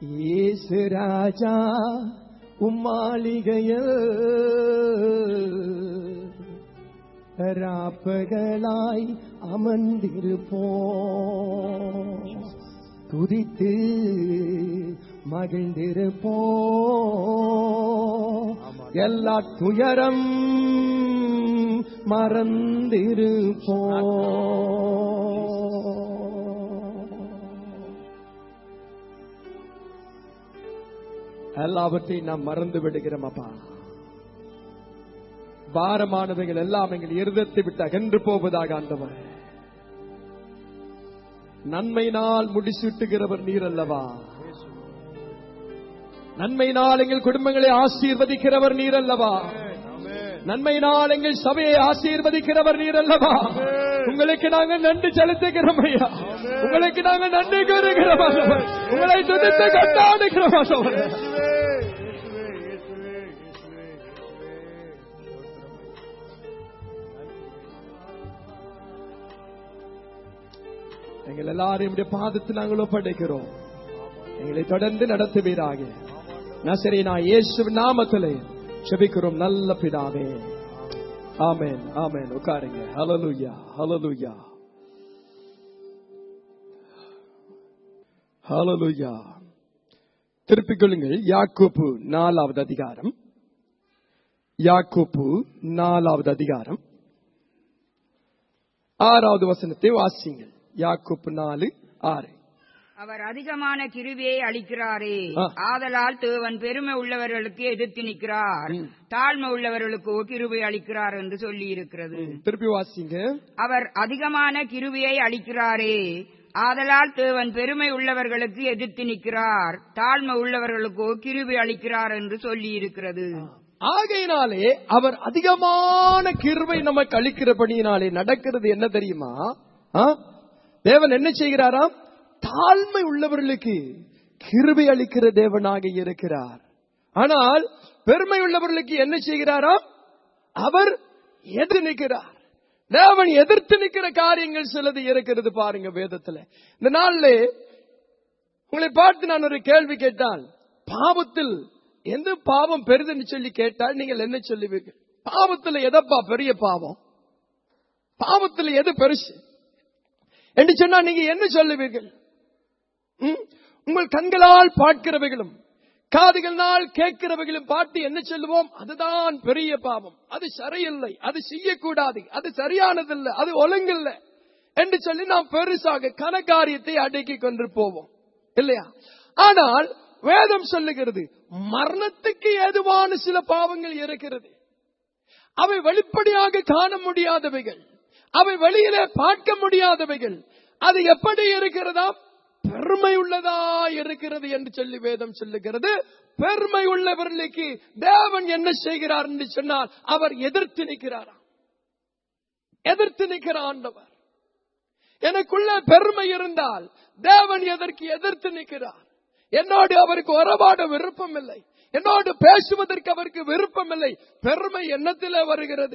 இயேசு ராஜா உம்மாளிகையில் ராப்பகலாய் அமர்ந்திருப்போம் துதித்து மகிழ்ந்திருப்போம் எல்லா துயரம் மறந்திருப்போம் எல்லாவற்றையும் நாம் மறந்து விடுகிறோம் அப்பா பாரமானவைகள் எல்லாம் எங்கள் இருதத்தை விட்டு அகன்று போவதாக ஆண்டவர் நன்மையினால் முடிசூட்டுகிறவர் நீர் அல்லவா நன்மையினால் எங்கள் குடும்பங்களை ஆசீர்வதிக்கிறவர் நீர் அல்லவா நன்மையினால் எங்கள் சபையை ஆசீர்வதிக்கிறவர் நீர் அல்லவா உங்களுக்கு நாங்கள் நன்றி செலுத்துகிறோம் ஐயா உங்களுக்கு நாங்கள் நன்றி கூறுகிறோம் ஆண்டவர். உங்களை துதித்து கொண்டாடுகிறோம் ஆண்டவர். எங்கள் எல்லாரையும் உடைய பாதத்தில் நாங்கள் ஒப்படைக்கிறோம் எங்களை தொடர்ந்து நடத்துவீராக நசரி நான் இயேசு நாமத்திலே செபிக்கிறோம் நல்ல பிதாவே ஆமென் ஆமென் உட்காருங்க ஹalleluya ஹalleluya ஹalleluya திருப்பிக் கொள்ளுங்கள் யாக்கோப்பு நாலாவது அதிகாரம் யாக்கோப்பு நாலாவது அதிகாரம் ஆறாவது வசனத்தை வாசிங்கள் யாக்கோப்பு நாலு ஆறு அவர் அதிகமான கிருவியை அளிக்கிறாரே ஆ. ஆதலால் தேவன் பெருமை உள்ளவர்களுக்கு எதிர்த்து நிற்கிறார் தாழ்மை உள்ளவர்களுக்கோ கிருபை அளிக்கிறார் என்று சொல்லி இருக்கிறது திருப்பி வாசிங்க அவர் அதிகமான கிருவியை அளிக்கிறாரே ஆதலால் தேவன் பெருமை உள்ளவர்களுக்கு எதிர்த்து நிற்கிறார் தாழ்மை உள்ளவர்களுக்கோ கிருபை அளிக்கிறார் என்று சொல்லி இருக்கிறது ஆகையினாலே அவர் அதிகமான கிருபை நமக்கு அளிக்கிறபடியினாலே நடக்கிறது என்ன தெரியுமா ஆ? தேவன் என்ன செய்கிறாராம் தாழ்மை உள்ளவர்களுக்கு கிருபை அளிக்கிற தேவனாக இருக்கிறார் ஆனால் பெருமை உள்ளவர்களுக்கு என்ன செய்கிறாராம் அவர் எதிர்த்து நிற்கிறார் தேவன் எதிர்த்து நிற்கிற காரியங்கள் சிலது இருக்கிறது பாருங்க வேதத்துல இந்த நாள்ல உங்களை பார்த்து நான் ஒரு கேள்வி கேட்டால் பாவத்தில் எந்த பாவம் பெரிதுன்னு சொல்லி கேட்டால் நீங்கள் என்ன சொல்லுவீர்கள் பாவத்துல எதப்பா பெரிய பாவம் பாவத்துல எது பெருசு என்று சொன்னா நீங்க என்ன சொல்லுவீர்கள் ம்? உங்கள் கண்களால் பார்க்கிறவைகளும் காதுகளால் கேட்கிறவைகளும் பார்த்து என்ன சொல்லுவோம் அதுதான் பெரிய பாவம் அது சரியில்லை அது செய்யக்கூடாது அது சரியானதில்லை அது ஒழுங்கில்லை என்று சொல்லி நாம் பெருசாக கனகாரியத்தை அடக்கி கொண்டு போவோம் இல்லையா ஆனால் வேதம் சொல்லுகிறது மரணத்துக்கு ஏதுவான சில பாவங்கள் இருக்கிறது அவை வெளிப்படையாக காண முடியாதவைகள் அவை வெளியிலே பார்க்க முடியாதவைகள் அது எப்படி இருக்கிறதா பெருமை உள்ளதா இருக்கிறது என்று சொல்லி வேதம் சொல்லுகிறது பெருமை உள்ளவர்களுக்கு தேவன் என்ன செய்கிறார் என்று சொன்னால் அவர் எதிர்த்து நிற்கிறாராம் எதிர்த்து நிற்கிற ஆண்டவர் எனக்குள்ள பெருமை இருந்தால் தேவன் எதற்கு எதிர்த்து நிற்கிறார் என்னோடு அவருக்கு உறவாட விருப்பம் இல்லை என்னோடு பேசுவதற்கு அவருக்கு விருப்பம் இல்லை பெருமை எண்ணத்திலே வருகிறது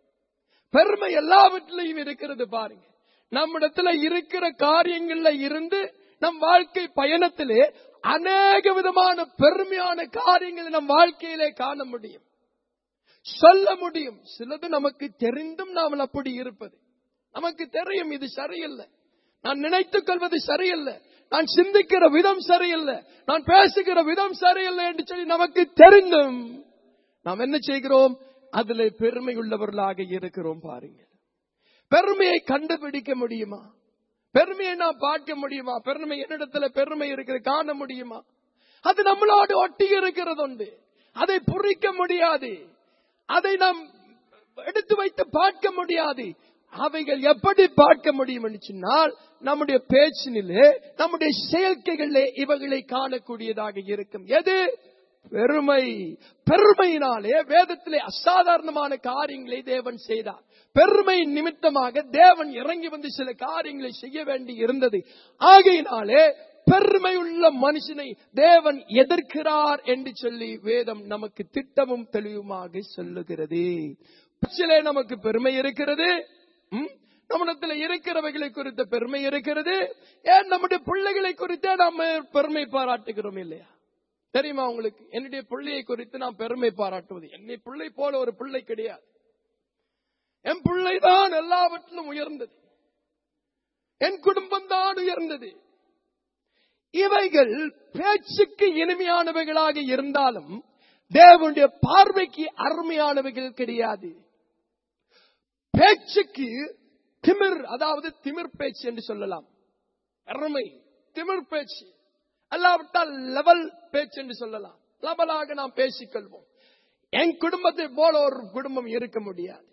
பெருமை எல்லாவற்றிலையும் இருக்கிறது பாருங்க நம்மிடத்துல இருக்கிற காரியங்கள்ல இருந்து நம் வாழ்க்கை பயணத்திலே அநேக விதமான பெருமையான காரியங்களை நம் வாழ்க்கையிலே காண முடியும் சொல்ல முடியும் சிலது நமக்கு தெரிந்தும் நாம் அப்படி இருப்பது நமக்கு தெரியும் இது சரியில்லை நான் நினைத்துக் கொள்வது சரியில்லை நான் சிந்திக்கிற விதம் சரியில்லை நான் பேசுகிற விதம் சரியில்லை என்று சொல்லி நமக்கு தெரிந்தும் நாம் என்ன செய்கிறோம் அதிலே பெருமை உள்ளவர்களாக இருக்கிறோம் பாருங்க பெருமையை கண்டுபிடிக்க முடியுமா பெருமையை நாம் பார்க்க முடியுமா பெருமை என்னிடத்துல பெருமை இருக்கிறது காண முடியுமா அது நம்மளோடு ஒட்டி இருக்கிறது உண்டு அதை புரிக்க முடியாது அதை நாம் எடுத்து வைத்து பார்க்க முடியாது அவைகள் எப்படி பார்க்க முடியும் என்று சொன்னால் நம்முடைய பேச்சினிலே நம்முடைய செயற்கைகளிலே இவைகளை காணக்கூடியதாக இருக்கும் எது பெருமை பெருமையினாலே வேதத்திலே அசாதாரணமான காரியங்களை தேவன் செய்தார் பெருமை நிமித்தமாக தேவன் இறங்கி வந்து சில காரியங்களை செய்ய வேண்டி இருந்தது ஆகையினாலே பெருமை உள்ள மனுஷனை தேவன் எதிர்க்கிறார் என்று சொல்லி வேதம் நமக்கு திட்டமும் தெளிவுமாக சொல்லுகிறது பேச்சிலே நமக்கு பெருமை இருக்கிறது ம்? நம்மிடத்தில் இருக்கிறவைகளை குறித்த பெருமை இருக்கிறது ஏன் நம்முடைய பிள்ளைகளை குறித்தே நாம பெருமை பாராட்டுகிறோம் இல்லையா தெரியுமா உங்களுக்கு என்னுடைய பிள்ளையை குறித்து நான் பெருமை பாராட்டுவது என்னை பிள்ளை போல ஒரு பிள்ளை கிடையாது என் பிள்ளைதான் எல்லாவற்றிலும் உயர்ந்தது என் குடும்பம் தான் உயர்ந்தது இவைகள் பேச்சுக்கு இனிமையானவைகளாக இருந்தாலும் தேவனுடைய பார்வைக்கு அருமையானவைகள் கிடையாது பேச்சுக்கு திமிர் அதாவது திமிர் பேச்சு என்று சொல்லலாம் அருமை திமிர் பேச்சு அல்லாவிட்டால் லெவல் பேச்சு என்று சொல்லலாம் லெவலாக நாம் பேசிக்கொள்வோம் என் குடும்பத்தை போல ஒரு குடும்பம் இருக்க முடியாது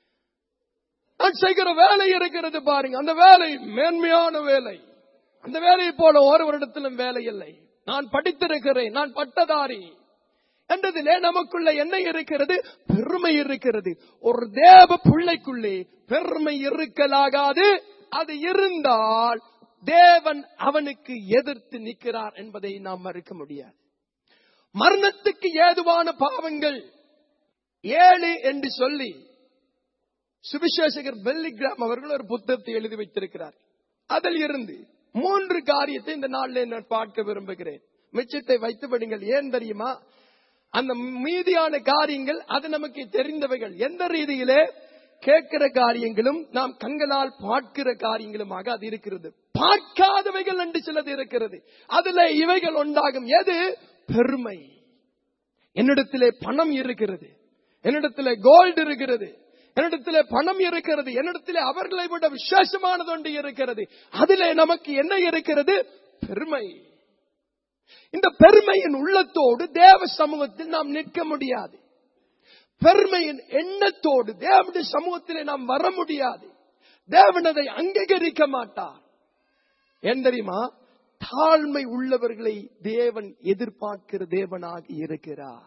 நான் செய்கிற வேலை இருக்கிறது பாருங்க அந்த வேலை மேன்மையான வேலை அந்த வேலையை போல ஒருவரிடத்திலும் வேலை இல்லை நான் படித்திருக்கிறேன் நான் பட்டதாரி என்றதிலே நமக்குள்ள என்ன இருக்கிறது பெருமை இருக்கிறது ஒரு தேவ பிள்ளைக்குள்ளே பெருமை இருக்கலாகாது அது இருந்தால் தேவன் அவனுக்கு எதிர்த்து நிற்கிறார் என்பதை நாம் மறுக்க முடியாது மரணத்துக்கு ஏதுவான பாவங்கள் ஏழு என்று சொல்லி சுவிசேஷகர் பெல்லிகிராம் அவர்கள் ஒரு புத்தகத்தை எழுதி வைத்திருக்கிறார் அதில் இருந்து மூன்று காரியத்தை இந்த நாளில் நான் பார்க்க விரும்புகிறேன் மிச்சத்தை வைத்து விடுங்கள் ஏன் தெரியுமா அந்த மீதியான காரியங்கள் அது நமக்கு தெரிந்தவைகள் எந்த ரீதியிலே கேட்கிற காரியங்களும் நாம் கண்களால் பார்க்கிற காரியங்களுமாக அது இருக்கிறது பார்க்காதவைகள் என்று சிலது இருக்கிறது அதுல இவைகள் உண்டாகும் எது பெருமை என்னிடத்திலே பணம் இருக்கிறது என்னிடத்திலே கோல்டு இருக்கிறது என்னிடத்திலே பணம் இருக்கிறது என்னிடத்திலே அவர்களை விட விசேஷமானது ஒன்று இருக்கிறது அதிலே நமக்கு என்ன இருக்கிறது பெருமை இந்த பெருமையின் உள்ளத்தோடு தேவ சமூகத்தில் நாம் நிற்க முடியாது பெருமையின் எண்ணத்தோடு தேவனுடைய சமூகத்திலே நாம் வர முடியாது தேவன் அதை அங்கீகரிக்க மாட்டார் ஏன் தெரியுமா தாழ்மை உள்ளவர்களை தேவன் எதிர்பார்க்கிற தேவனாக இருக்கிறார்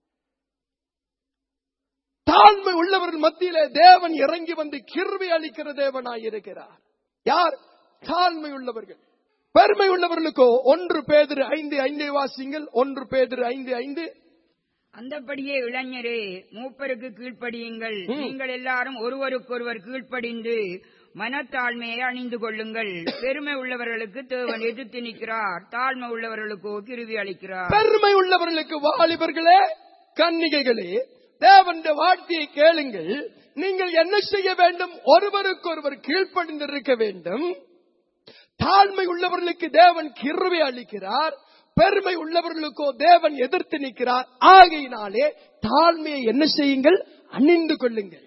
தாழ்மை உள்ளவர்கள் மத்தியிலே தேவன் இறங்கி வந்து கிருவி அளிக்கிற தேவனாய் இருக்கிறார் யார் தாழ்மை உள்ளவர்கள் பெருமை உள்ளவர்களுக்கோ ஒன்று பேதிரு ஐந்து ஐந்து வாசிங்கள் ஒன்று பேதிரு ஐந்து ஐந்து அந்தபடியே இளைஞரே மூப்பருக்கு கீழ்ப்படியுங்கள் ம். நீங்கள் எல்லாரும் ஒருவருக்கொருவர் கீழ்ப்படிந்து மனத்தாழ்மையை அணிந்து கொள்ளுங்கள் பெருமை உள்ளவர்களுக்கு தேவன் எதிர்த்து நிற்கிறார் தாழ்மை உள்ளவர்களுக்கோ கிருவி அளிக்கிறார் பெருமை உள்ளவர்களுக்கு வாலிபர்களே கன்னிகைகளே தேவனுடைய வார்த்தையை கேளுங்கள் நீங்கள் என்ன செய்ய வேண்டும் ஒருவருக்கொருவர் கீழ்ப்படிந்திருக்க வேண்டும் தாழ்மை உள்ளவர்களுக்கு தேவன் கிருவை அளிக்கிறார் பெருமை உள்ளவர்களுக்கோ தேவன் எதிர்த்து நிற்கிறார் ஆகையினாலே தாழ்மையை என்ன செய்யுங்கள் அணிந்து கொள்ளுங்கள்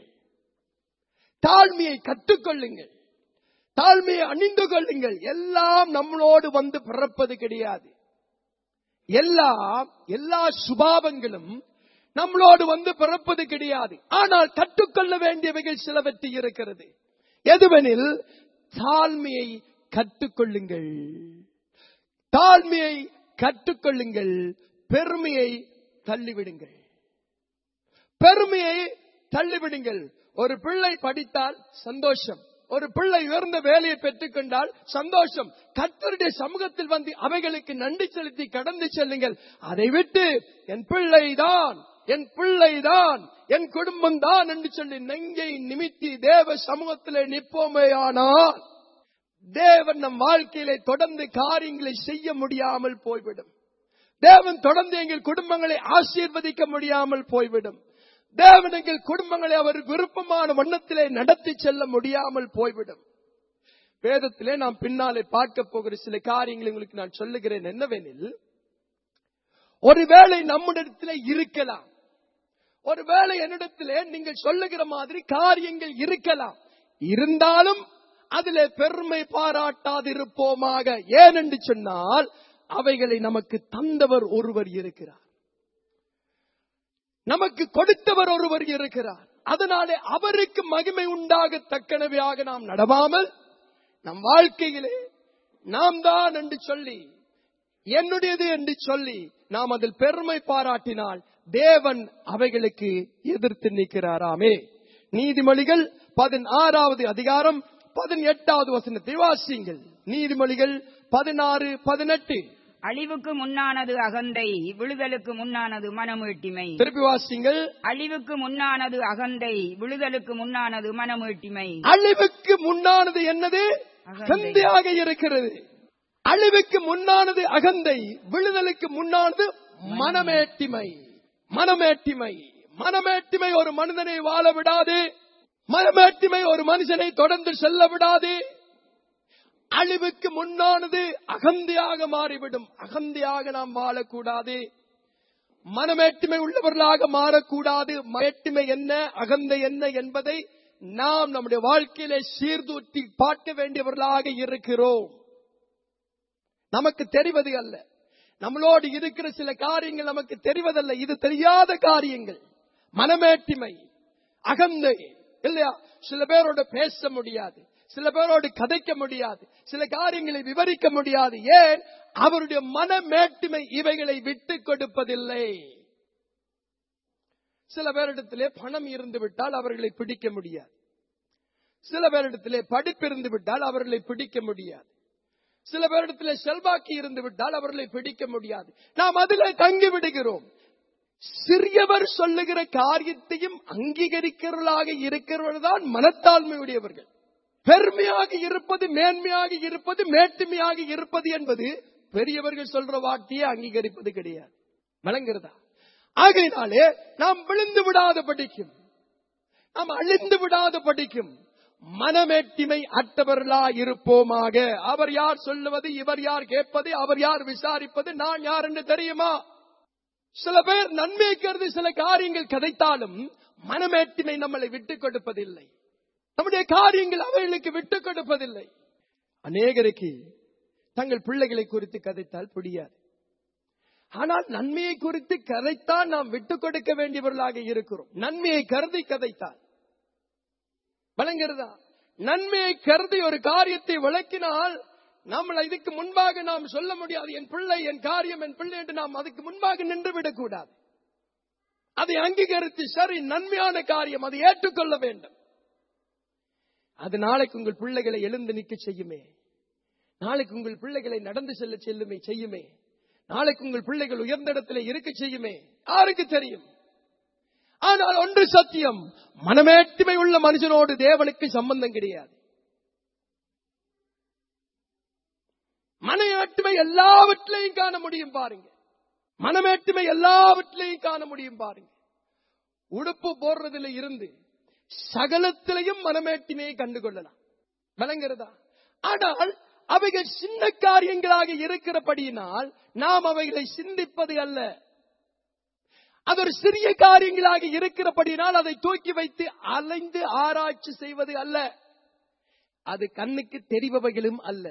தாழ்மையை கற்றுக்கொள்ளுங்கள் தாழ்மையை அணிந்து கொள்ளுங்கள் எல்லாம் நம்மளோடு வந்து பிறப்பது கிடையாது எல்லாம் எல்லா சுபாவங்களும் நம்மளோடு வந்து பிறப்பது கிடையாது ஆனால் கற்றுக்கொள்ள வேண்டியவைகள் சிலவற்றை இருக்கிறது எதுவெனில் தாழ்மையை கற்றுக்கொள்ளுங்கள் தாழ்மையை கற்றுக்கொள்ளுங்கள் பெருமையை தள்ளிவிடுங்கள் பெருமையை தள்ளிவிடுங்கள் ஒரு பிள்ளை படித்தால் சந்தோஷம் ஒரு பிள்ளை உயர்ந்த வேலையை பெற்றுக் கொண்டால் சந்தோஷம் கர்த்தருடைய சமூகத்தில் வந்து அவைகளுக்கு நன்றி செலுத்தி கடந்து செல்லுங்கள் அதை விட்டு என் பிள்ளைதான் என் பிள்ளைதான் என் குடும்பம் தான் என்று சொல்லி நெஞ்சை நிமித்தி தேவ சமூகத்திலே நிற்போமேயானால் தேவன் நம் வாழ்க்கையிலே தொடர்ந்து காரியங்களை செய்ய முடியாமல் போய்விடும் தேவன் தொடர்ந்து எங்கள் குடும்பங்களை ஆசீர்வதிக்க முடியாமல் போய்விடும் தேவன் எங்கள் குடும்பங்களை அவர் விருப்பமான வண்ணத்திலே நடத்தி செல்ல முடியாமல் போய்விடும் வேதத்திலே நாம் பின்னாலே பார்க்க போகிற சில காரியங்களை உங்களுக்கு நான் சொல்லுகிறேன் என்னவெனில் ஒருவேளை நம்மிடத்திலே இருக்கலாம் ஒருவேளை என்னிடத்திலே நீங்கள் சொல்லுகிற மாதிரி காரியங்கள் இருக்கலாம் இருந்தாலும் அதிலே பெருமை பாராட்டாதிருப்போமாக ஏனென்று சொன்னால் அவைகளை நமக்கு தந்தவர் ஒருவர் இருக்கிறார் நமக்கு கொடுத்தவர் ஒருவர் இருக்கிறார் அதனாலே அவருக்கு மகிமை உண்டாகத்தக்கனவையாக நாம் நடவாமல் நம் வாழ்க்கையிலே நாம் தான் என்று சொல்லி என்னுடையது என்று சொல்லி நாம் அதில் பெருமை பாராட்டினால் தேவன் அவைகளுக்கு எதிர்த்து நிற்கிறாராமே நீதிமொழிகள் பதினாறாவது அதிகாரம் பதினெட்டாவது வசனத்தை வாசியுங்கள் நீதிமொழிகள் பதினாறு பதினெட்டு அழிவுக்கு முன்னானது அகந்தை விழுதலுக்கு முன்னானது மனமீட்டிமை திருப்பி வாசிங்கள் அழிவுக்கு முன்னானது அகந்தை விழுதலுக்கு முன்னானது மனமீட்டிமை அழிவுக்கு முன்னானது என்னது அகந்தை. அகந்தையாக இருக்கிறது அழிவுக்கு முன்னானது அகந்தை விழுதலுக்கு முன்னானது மனமேட்டிமை மனமேட்டிமை மனமேட்டிமை ஒரு மனிதனை வாழ விடாது மனமேட்டிமை ஒரு மனுஷனை தொடர்ந்து செல்ல விடாது அழிவுக்கு முன்னானது அகந்தையாக மாறிவிடும் அகந்தையாக நாம் வாழக்கூடாது மனமேட்டுமை உள்ளவர்களாக மாறக்கூடாது மேட்டுமை என்ன அகந்தை என்ன என்பதை நாம் நம்முடைய வாழ்க்கையிலே சீர்தூட்டி பார்க்க வேண்டியவர்களாக இருக்கிறோம் நமக்கு தெரிவது அல்ல நம்மளோடு இருக்கிற சில காரியங்கள் நமக்கு தெரிவதல்ல இது தெரியாத காரியங்கள் மனமேட்டிமை அகந்தை இல்லையா சில பேரோட பேச முடியாது சில பேரோடு கதைக்க முடியாது சில காரியங்களை விவரிக்க முடியாது ஏன் அவருடைய மனமேட்டுமை இவைகளை விட்டு கொடுப்பதில்லை சில பேரிடத்திலே பணம் இருந்து விட்டால் அவர்களை பிடிக்க முடியாது சில பேரிடத்திலே படிப்பு இருந்து விட்டால் அவர்களை பிடிக்க முடியாது சில பேரிடத்திலே செல்வாக்கு இருந்து விட்டால் அவர்களை பிடிக்க முடியாது நாம் அதிலே தங்கி விடுகிறோம் சிறியவர் சொல்லுகிற காரியத்தையும் அங்கீகரிக்கிறவர்களாக இருக்கிறவர்கள் தான் மனத்தாழ்மை உடையவர்கள் பெருமையாக இருப்பது மேன்மையாக இருப்பது மேட்டுமையாக இருப்பது என்பது பெரியவர்கள் சொல்ற வார்த்தையை அங்கீகரிப்பது கிடையாது விளங்குறதா ஆகையினாலே நாம் விழுந்து விடாத படிக்கும் நாம் அழிந்து விடாத படிக்கும் மனமேட்டிமை அற்றவர்களா இருப்போமாக அவர் யார் சொல்லுவது இவர் யார் கேட்பது அவர் யார் விசாரிப்பது நான் யார் என்று தெரியுமா சில பேர் நன்மை கருதி சில காரியங்கள் கதைத்தாலும் மனமேட்டிமை நம்மளை விட்டுக் கொடுப்பதில்லை நம்முடைய காரியங்கள் அவைகளுக்கு விட்டுக் கொடுப்பதில்லை அநேகருக்கு தங்கள் பிள்ளைகளை குறித்து கதைத்தால் புரியாது ஆனால் நன்மையை குறித்து கதைத்தான் நாம் விட்டுக் கொடுக்க வேண்டியவர்களாக இருக்கிறோம் நன்மையை கருதி கதைத்தால் வழங்குறதா நன்மையை கருதி ஒரு காரியத்தை விளக்கினால் நம்மளை இதுக்கு முன்பாக நாம் சொல்ல முடியாது என் பிள்ளை என் காரியம் என் பிள்ளை என்று நாம் அதுக்கு முன்பாக நின்று விடக்கூடாது அதை அங்கீகரித்து சரி நன்மையான காரியம் அதை ஏற்றுக்கொள்ள வேண்டும் அது நாளைக்கு உங்கள் பிள்ளைகளை எழுந்து நிற்க செய்யுமே நாளைக்கு உங்கள் பிள்ளைகளை நடந்து செல்ல செல்லுமே செய்யுமே நாளைக்கு உங்கள் பிள்ளைகள் உயர்ந்த இடத்துல இருக்க செய்யுமே யாருக்கு தெரியும் ஆனால் ஒன்று சத்தியம் மனமேட்டுமை உள்ள மனுஷனோடு தேவனுக்கு சம்பந்தம் கிடையாது மனையாட்டுமை எல்லாவற்றிலையும் காண முடியும் பாருங்க மனமேட்டுமை எல்லாவற்றிலையும் காண முடியும் பாருங்க உடுப்பு போடுறதுல இருந்து சகலத்திலையும் மனமேட்டுமையை கண்டுகொள்ளலாம் விளங்குறதா ஆனால் அவைகள் சின்ன காரியங்களாக இருக்கிறபடியினால் நாம் அவைகளை சிந்திப்பது அல்ல அது ஒரு சிறிய காரியங்களாக இருக்கிறபடினால் அதை தூக்கி வைத்து அலைந்து ஆராய்ச்சி செய்வது அல்ல அது கண்ணுக்கு தெரிபவைகளும் அல்ல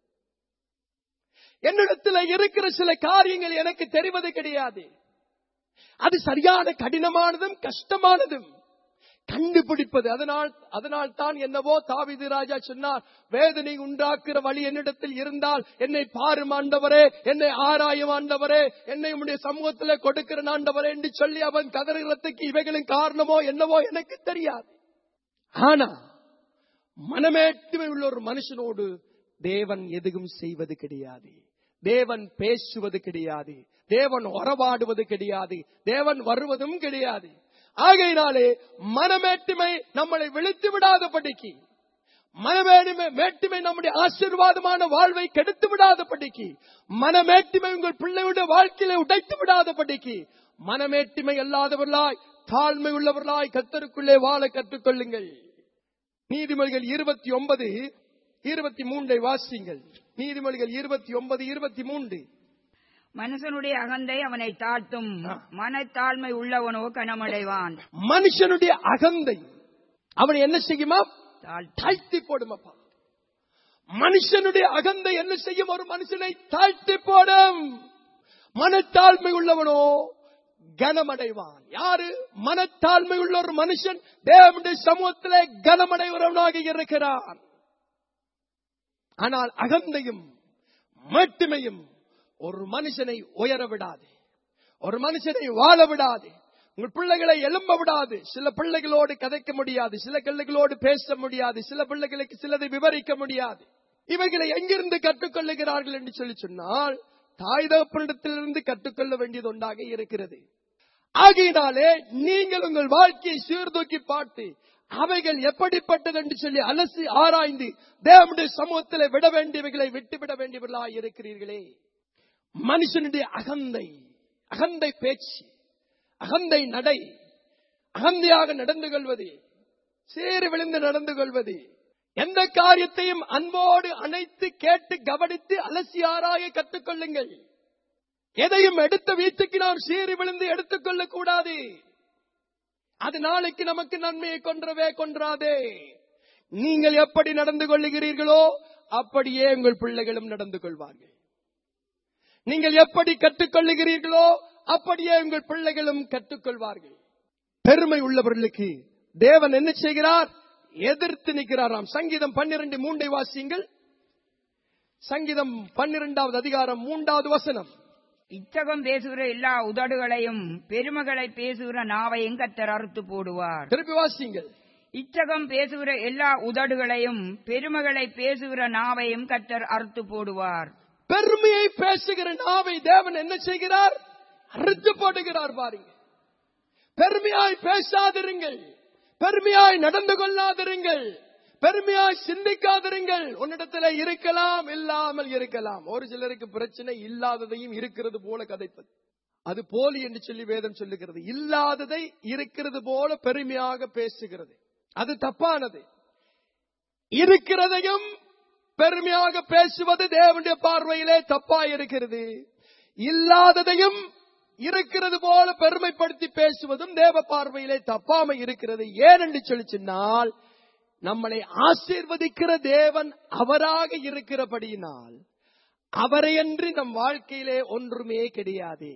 என்னிடத்தில் இருக்கிற சில காரியங்கள் எனக்கு தெரிவது கிடையாது அது சரியான கடினமானதும் கஷ்டமானதும் கண்டுபிடிப்பது அதனால் அதனால் தான் என்னவோ தாவிது ராஜா சொன்னார் வேதனை உண்டாக்குற வழி என்னிடத்தில் இருந்தால் என்னை பாரும் ஆண்டவரே என்னை ஆராயும் ஆண்டவரே என்னை உடைய சமூகத்தில் கொடுக்கிற ஆண்டவரே என்று சொல்லி அவன் கதறுகிறதுக்கு இவைகளின் காரணமோ என்னவோ எனக்கு தெரியாது ஆனா மனமேட்டுமை உள்ள ஒரு மனுஷனோடு தேவன் எதுவும் செய்வது கிடையாது தேவன் பேசுவது கிடையாது தேவன் உறவாடுவது கிடையாது தேவன் வருவதும் கிடையாது ஆகையினாலே மனமேட்டுமை நம்மளை விழித்து விடாதபடிக்கு மனமேட்டுமை மேட்டுமை நம்முடைய ஆசீர்வாதமான வாழ்வை கெடுத்து விடாதபடிக்கு மனமேட்டுமை உங்கள் பிள்ளையுடைய வாழ்க்கையில உடைத்து விடாதபடிக்கு மனமேட்டுமை அல்லாதவர்களாய் தாழ்மை உள்ளவர்களாய் கத்தருக்குள்ளே வாழ கற்றுக்கொள்ளுங்கள் நீதிமொழிகள் இருபத்தி ஒன்பது இருபத்தி மூன்றை வாசிங்கள் நீதிமொழிகள் இருபத்தி ஒன்பது இருபத்தி மூன்று மனுஷனுடைய அகந்தை அவனை தாழ்த்தும் மனத்தாழ்மை உள்ளவனோ கனமடைவான் மனுஷனுடைய அகந்தை அவனை என்ன செய்யுமா தாழ்த்து தாழ்த்தி போடுமப்பா மனுஷனுடைய அகந்தை என்ன செய்யும் ஒரு மனுஷனை தாழ்த்தி போடும் மனத்தாழ்மை உள்ளவனோ கனமடைவான் யாரு மனத்தாழ்மை உள்ள ஒரு மனுஷன் தேவனுடைய சமூகத்திலே கனமடைவரவனாக இருக்கிறான் ஆனால் அகந்தையும் மட்டுமையும் ஒரு மனுஷனை உயர விடாது ஒரு மனுஷனை வாழ விடாது உங்கள் பிள்ளைகளை எழும்ப விடாது சில பிள்ளைகளோடு கதைக்க முடியாது சில பிள்ளைகளோடு பேச முடியாது சில பிள்ளைகளுக்கு சிலதை விவரிக்க முடியாது இவைகளை எங்கிருந்து கற்றுக்கொள்ளுகிறார்கள் என்று சொல்லி சொன்னால் தாய் தகப்பனிடத்திலிருந்து கற்றுக்கொள்ள வேண்டியது ஒன்றாக இருக்கிறது ஆகையினாலே நீங்கள் உங்கள் வாழ்க்கையை சீர்தூக்கி பார்த்து அவைகள் எப்படிப்பட்டது என்று சொல்லி அலசி ஆராய்ந்து தேவனுடைய சமூகத்தில் விட வேண்டியவைகளை விட்டுவிட வேண்டியவர்களாய் இருக்கிறீர்களே மனுஷனுடைய அகந்தை அகந்தை பேச்சு அகந்தை நடை அகந்தையாக நடந்து கொள்வது சீறி விழுந்து நடந்து கொள்வது எந்த காரியத்தையும் அன்போடு அணைத்து கேட்டு கவனித்து அலசி ஆராய கற்றுக்கொள்ளுங்கள் எதையும் எடுத்த வீட்டுக்கு நாம் சீறி விழுந்து எடுத்துக்கொள்ள கூடாது அது நாளைக்கு நமக்கு நன்மையை கொன்றவே கொன்றாதே நீங்கள் எப்படி நடந்து கொள்ளுகிறீர்களோ அப்படியே உங்கள் பிள்ளைகளும் நடந்து கொள்வார்கள் நீங்கள் எப்படி கற்றுக்கொள்ளுகிறீர்களோ அப்படியே உங்கள் பிள்ளைகளும் கற்றுக்கொள்வார்கள் பெருமை உள்ளவர்களுக்கு தேவன் என்ன செய்கிறார் எதிர்த்து நிற்கிறாராம் சங்கீதம் பன்னிரண்டு மூண்டை வாசியுங்கள் சங்கீதம் பன்னிரெண்டாவது அதிகாரம் மூன்றாவது வசனம் இச்சகம் பேசுகிற எல்லா உதடுகளையும் பெருமகளை பேசுகிற நாவையும் கத்தர் அறுத்து போடுவார் திருப்பி வாசியுங்கள் இச்சகம் பேசுகிற எல்லா உதடுகளையும் பெருமகளை பேசுகிற நாவையும் கத்தர் அறுத்து போடுவார் பெருமையை பேசுகிற நாவை தேவன் என்ன செய்கிறார் அறுத்து போடுகிறார் பாருங்க பெருமையாய் பேசாதிருங்கள் பெருமையாய் நடந்து கொள்ளாதிருங்கள் பெருமையாய் சிந்திக்காதிருங்கள் உன்னிடத்துல இருக்கலாம் இல்லாமல் இருக்கலாம் ஒரு சிலருக்கு பிரச்சனை இல்லாததையும் இருக்கிறது போல கதைப்பது அது போலி என்று சொல்லி வேதம் சொல்லுகிறது இல்லாததை இருக்கிறது போல பெருமையாக பேசுகிறது அது தப்பானது இருக்கிறதையும் பெருமையாக பேசுவது தேவனுடைய பார்வையிலே தப்பா இருக்கிறது இல்லாததையும் இருக்கிறது போல பெருமைப்படுத்தி பேசுவதும் தேவ பார்வையிலே தப்பாம இருக்கிறது ஏன் என்று சொல்லி சொன்னால் நம்மளை ஆசீர்வதிக்கிற தேவன் அவராக இருக்கிறபடியினால் அவரையன்றி நம் வாழ்க்கையிலே ஒன்றுமே கிடையாது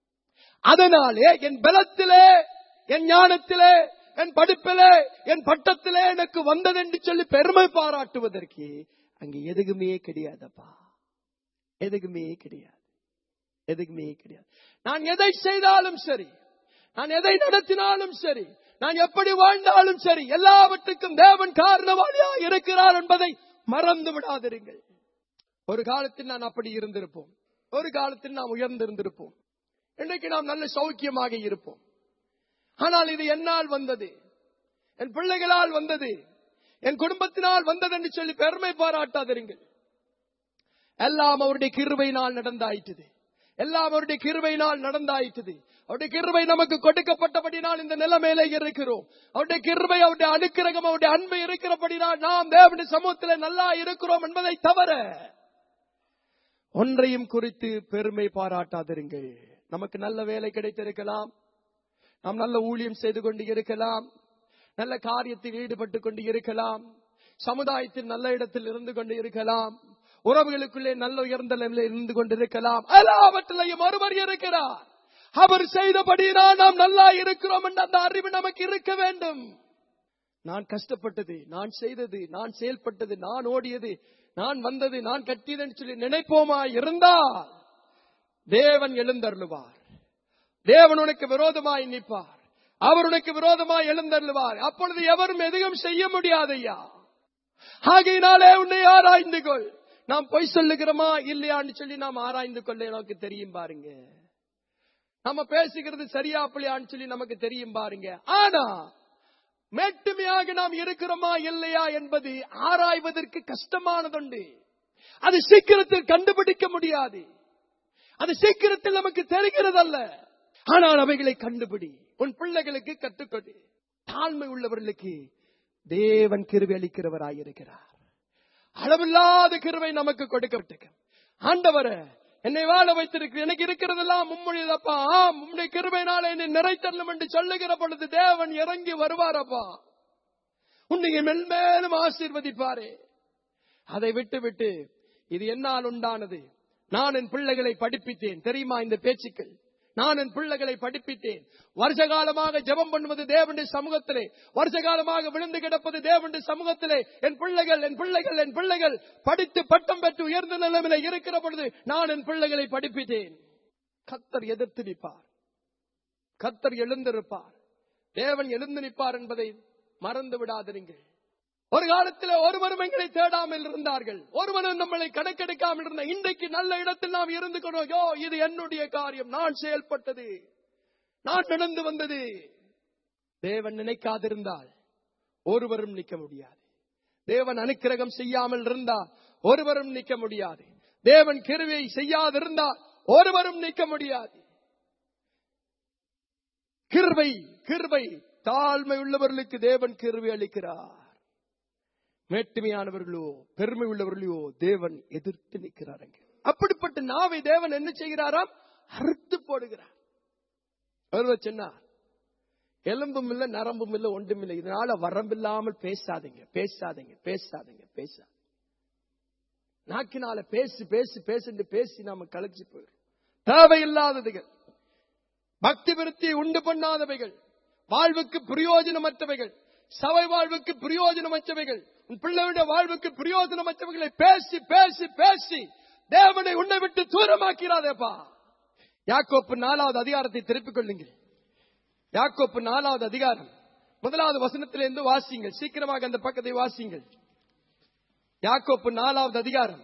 அதனாலே என் பலத்திலே என் ஞானத்திலே என் படிப்பிலே என் பட்டத்திலே எனக்கு வந்தது என்று சொல்லி பெருமை பாராட்டுவதற்கு அங்க எதுக்குமே கிடையாதப்பா எதுக்குமே கிடையாது எதுக்குமே கிடையாது நான் எதை செய்தாலும் சரி நான் எதை நடத்தினாலும் சரி நான் எப்படி வாழ்ந்தாலும் சரி எல்லாவற்றுக்கும் தேவன் காரணவாளியா இருக்கிறார் என்பதை மறந்து விடாதிருங்கள் ஒரு காலத்தில் நான் அப்படி இருந்திருப்போம் ஒரு காலத்தில் நாம் உயர்ந்திருந்திருப்போம் இன்றைக்கு நாம் நல்ல சௌக்கியமாக இருப்போம் ஆனால் இது என்னால் வந்தது என் பிள்ளைகளால் வந்தது என் குடும்பத்தினால் வந்தது என்று சொல்லி பெருமை பாராட்டாதிருங்கள் எல்லாம் அவருடைய கிருபையினால் நடந்தாயிட்டது எல்லாம் அவருடைய கிருபையினால் நடந்தாயிட்டது அவருடைய கிருபை நமக்கு கொடுக்கப்பட்டபடினால் இந்த நிலைமையில இருக்கிறோம் அவருடைய கிருபை அவருடைய அனுக்கிரகம் அவருடைய அன்பு இருக்கிறபடினால் நாம் தேவனுடைய சமூகத்தில் நல்லா இருக்கிறோம் என்பதை தவிர ஒன்றையும் குறித்து பெருமை பாராட்டாதிருங்கள் நமக்கு நல்ல வேலை கிடைத்திருக்கலாம் நாம் நல்ல ஊழியம் செய்து கொண்டு இருக்கலாம் நல்ல காரியத்தில் ஈடுபட்டு கொண்டு இருக்கலாம் சமுதாயத்தில் நல்ல இடத்தில் இருந்து கொண்டு இருக்கலாம் உறவுகளுக்குள்ளே நல்ல உயர்ந்த நிலையில் இருந்து கொண்டிருக்கலாம் எல்லாவற்றிலையும் ஒருவர் இருக்கிறார் அவர் செய்தபடியினால் நாம் நல்லா இருக்கிறோம் என்ற அந்த அறிவு நமக்கு இருக்க வேண்டும் நான் கஷ்டப்பட்டது நான் செய்தது நான் செயல்பட்டது நான் ஓடியது நான் வந்தது நான் கட்டியதுன்னு சொல்லி நினைப்போமா இருந்தால் தேவன் எழுந்தருளுவார் தேவன் உனக்கு விரோதமாய் நிற்பார் அவர் உனக்கு விரோதமாய் எழுந்தருளுவார் அப்பொழுது எவரும் எதுவும் செய்ய முடியாதையா ஆகையினாலே உன்னை ஆராய்ந்து கொள் நாம் பொய் சொல்லுகிறோமா இல்லையான்னு சொல்லி நாம் ஆராய்ந்து கொள்ள எனக்கு தெரியும் பாருங்க நம்ம பேசுகிறது சரியா பிள்ளையான்னு சொல்லி நமக்கு தெரியும் பாருங்க ஆனா மேட்டுமையாக நாம் இருக்கிறோமா இல்லையா என்பது ஆராய்வதற்கு கஷ்டமானதுண்டு அது சீக்கிரத்தில் கண்டுபிடிக்க முடியாது அது சீக்கிரத்தில் நமக்கு தெரிகிறதல்ல ஆனால் அவைகளை கண்டுபிடி உன் பிள்ளைகளுக்கு கற்றுக்கொடு தாழ்மை உள்ளவர்களுக்கு தேவன் கிருவி அளிக்கிறவராயிருக்கிறார் அளவில்லாத கிருவை நமக்கு கொடுக்கப்பட்டிருக்கு ஆண்டவர என்னை வாழ வைத்திருக்கு எனக்கு இருக்கிறதெல்லாம் மும்மொழியதப்பா ஆம் உம்முடைய கிருபையினால என்னை நிறைத்தரணும் என்று சொல்லுகிற பொழுது தேவன் இறங்கி வருவாரப்பா உன்னை மென்மேலும் ஆசீர்வதிப்பாரே அதை விட்டு விட்டு இது என்னால் உண்டானது நான் என் பிள்ளைகளை படிப்பித்தேன் தெரியுமா இந்த பேச்சுக்கள் நான் என் பிள்ளைகளை படிப்பித்தேன் வருஷ காலமாக ஜெபம் பண்ணுவது தேவனுடைய சமூகத்திலே வருஷ காலமாக விழுந்து கிடப்பது தேவனுடைய சமூகத்திலே என் பிள்ளைகள் என் பிள்ளைகள் என் பிள்ளைகள் படித்து பட்டம் பெற்று உயர்ந்த நிலைமையில இருக்கிற பொழுது நான் என் பிள்ளைகளை படிப்பித்தேன் கத்தர் எதிர்த்து நிற்பார் கத்தர் எழுந்திருப்பார் தேவன் எழுந்து நிற்பார் என்பதை மறந்து விடாதிருங்கள் ஒரு காலத்தில் ஒருவரும் எங்களை தேடாமல் இருந்தார்கள் ஒருவரும் நம்மளை கணக்கெடுக்காமல் இருந்த இன்றைக்கு நல்ல இடத்தில் நாம் இருந்து கொண்டோம் யோ இது என்னுடைய காரியம் நான் செயல்பட்டது நான் நடந்து வந்தது தேவன் நினைக்காதிருந்தால் ஒருவரும் நிற்க முடியாது தேவன் அனுக்கிரகம் செய்யாமல் இருந்தால் ஒருவரும் நிற்க முடியாது தேவன் கிருவை செய்யாதிருந்தால் ஒருவரும் நிற்க முடியாது கிருபை கிருபை தாழ்மை உள்ளவர்களுக்கு தேவன் கிருபை அளிக்கிறார் மேட்டுமையானவர்களோ பெருமை உள்ளவர்களையோ தேவன் எதிர்த்து நிற்கிறாருங்க அப்படிப்பட்ட நாவை தேவன் என்ன செய்கிறாராம் அறுத்து போடுகிறார் ஒருவர் சொன்னார் எலும்பும் இல்ல நரம்பும் இல்ல ஒன்றும் இல்லை இதனால வரம்பில்லாமல் பேசாதீங்க பேசாதீங்க பேசாதீங்க பேசாத நாக்கினால பேசி பேசி பேசிட்டு பேசி நாம களைச்சு போயிடும் தேவையில்லாததுகள் பக்தி விருத்தி உண்டு பண்ணாதவைகள் வாழ்வுக்கு பிரயோஜனமற்றவைகள் சபை வாழ்வுக்கு பிரயோஜனமற்றவைகள் உன் பிள்ளையுடைய வாழ்வுக்கு பிரயோஜனமற்றவைகளை பேசி பேசி பேசி தேவனை உன்னை விட்டு தூரமாக்கிறாதேப்பா யாக்கோப்பு நாலாவது அதிகாரத்தை திருப்பிக் கொள்ளுங்கள் யாக்கோப்பு நாலாவது அதிகாரம் முதலாவது வசனத்திலிருந்து வாசிங்கள் சீக்கிரமாக அந்த பக்கத்தை வாசிங்கள் யாக்கோப்பு நாலாவது அதிகாரம்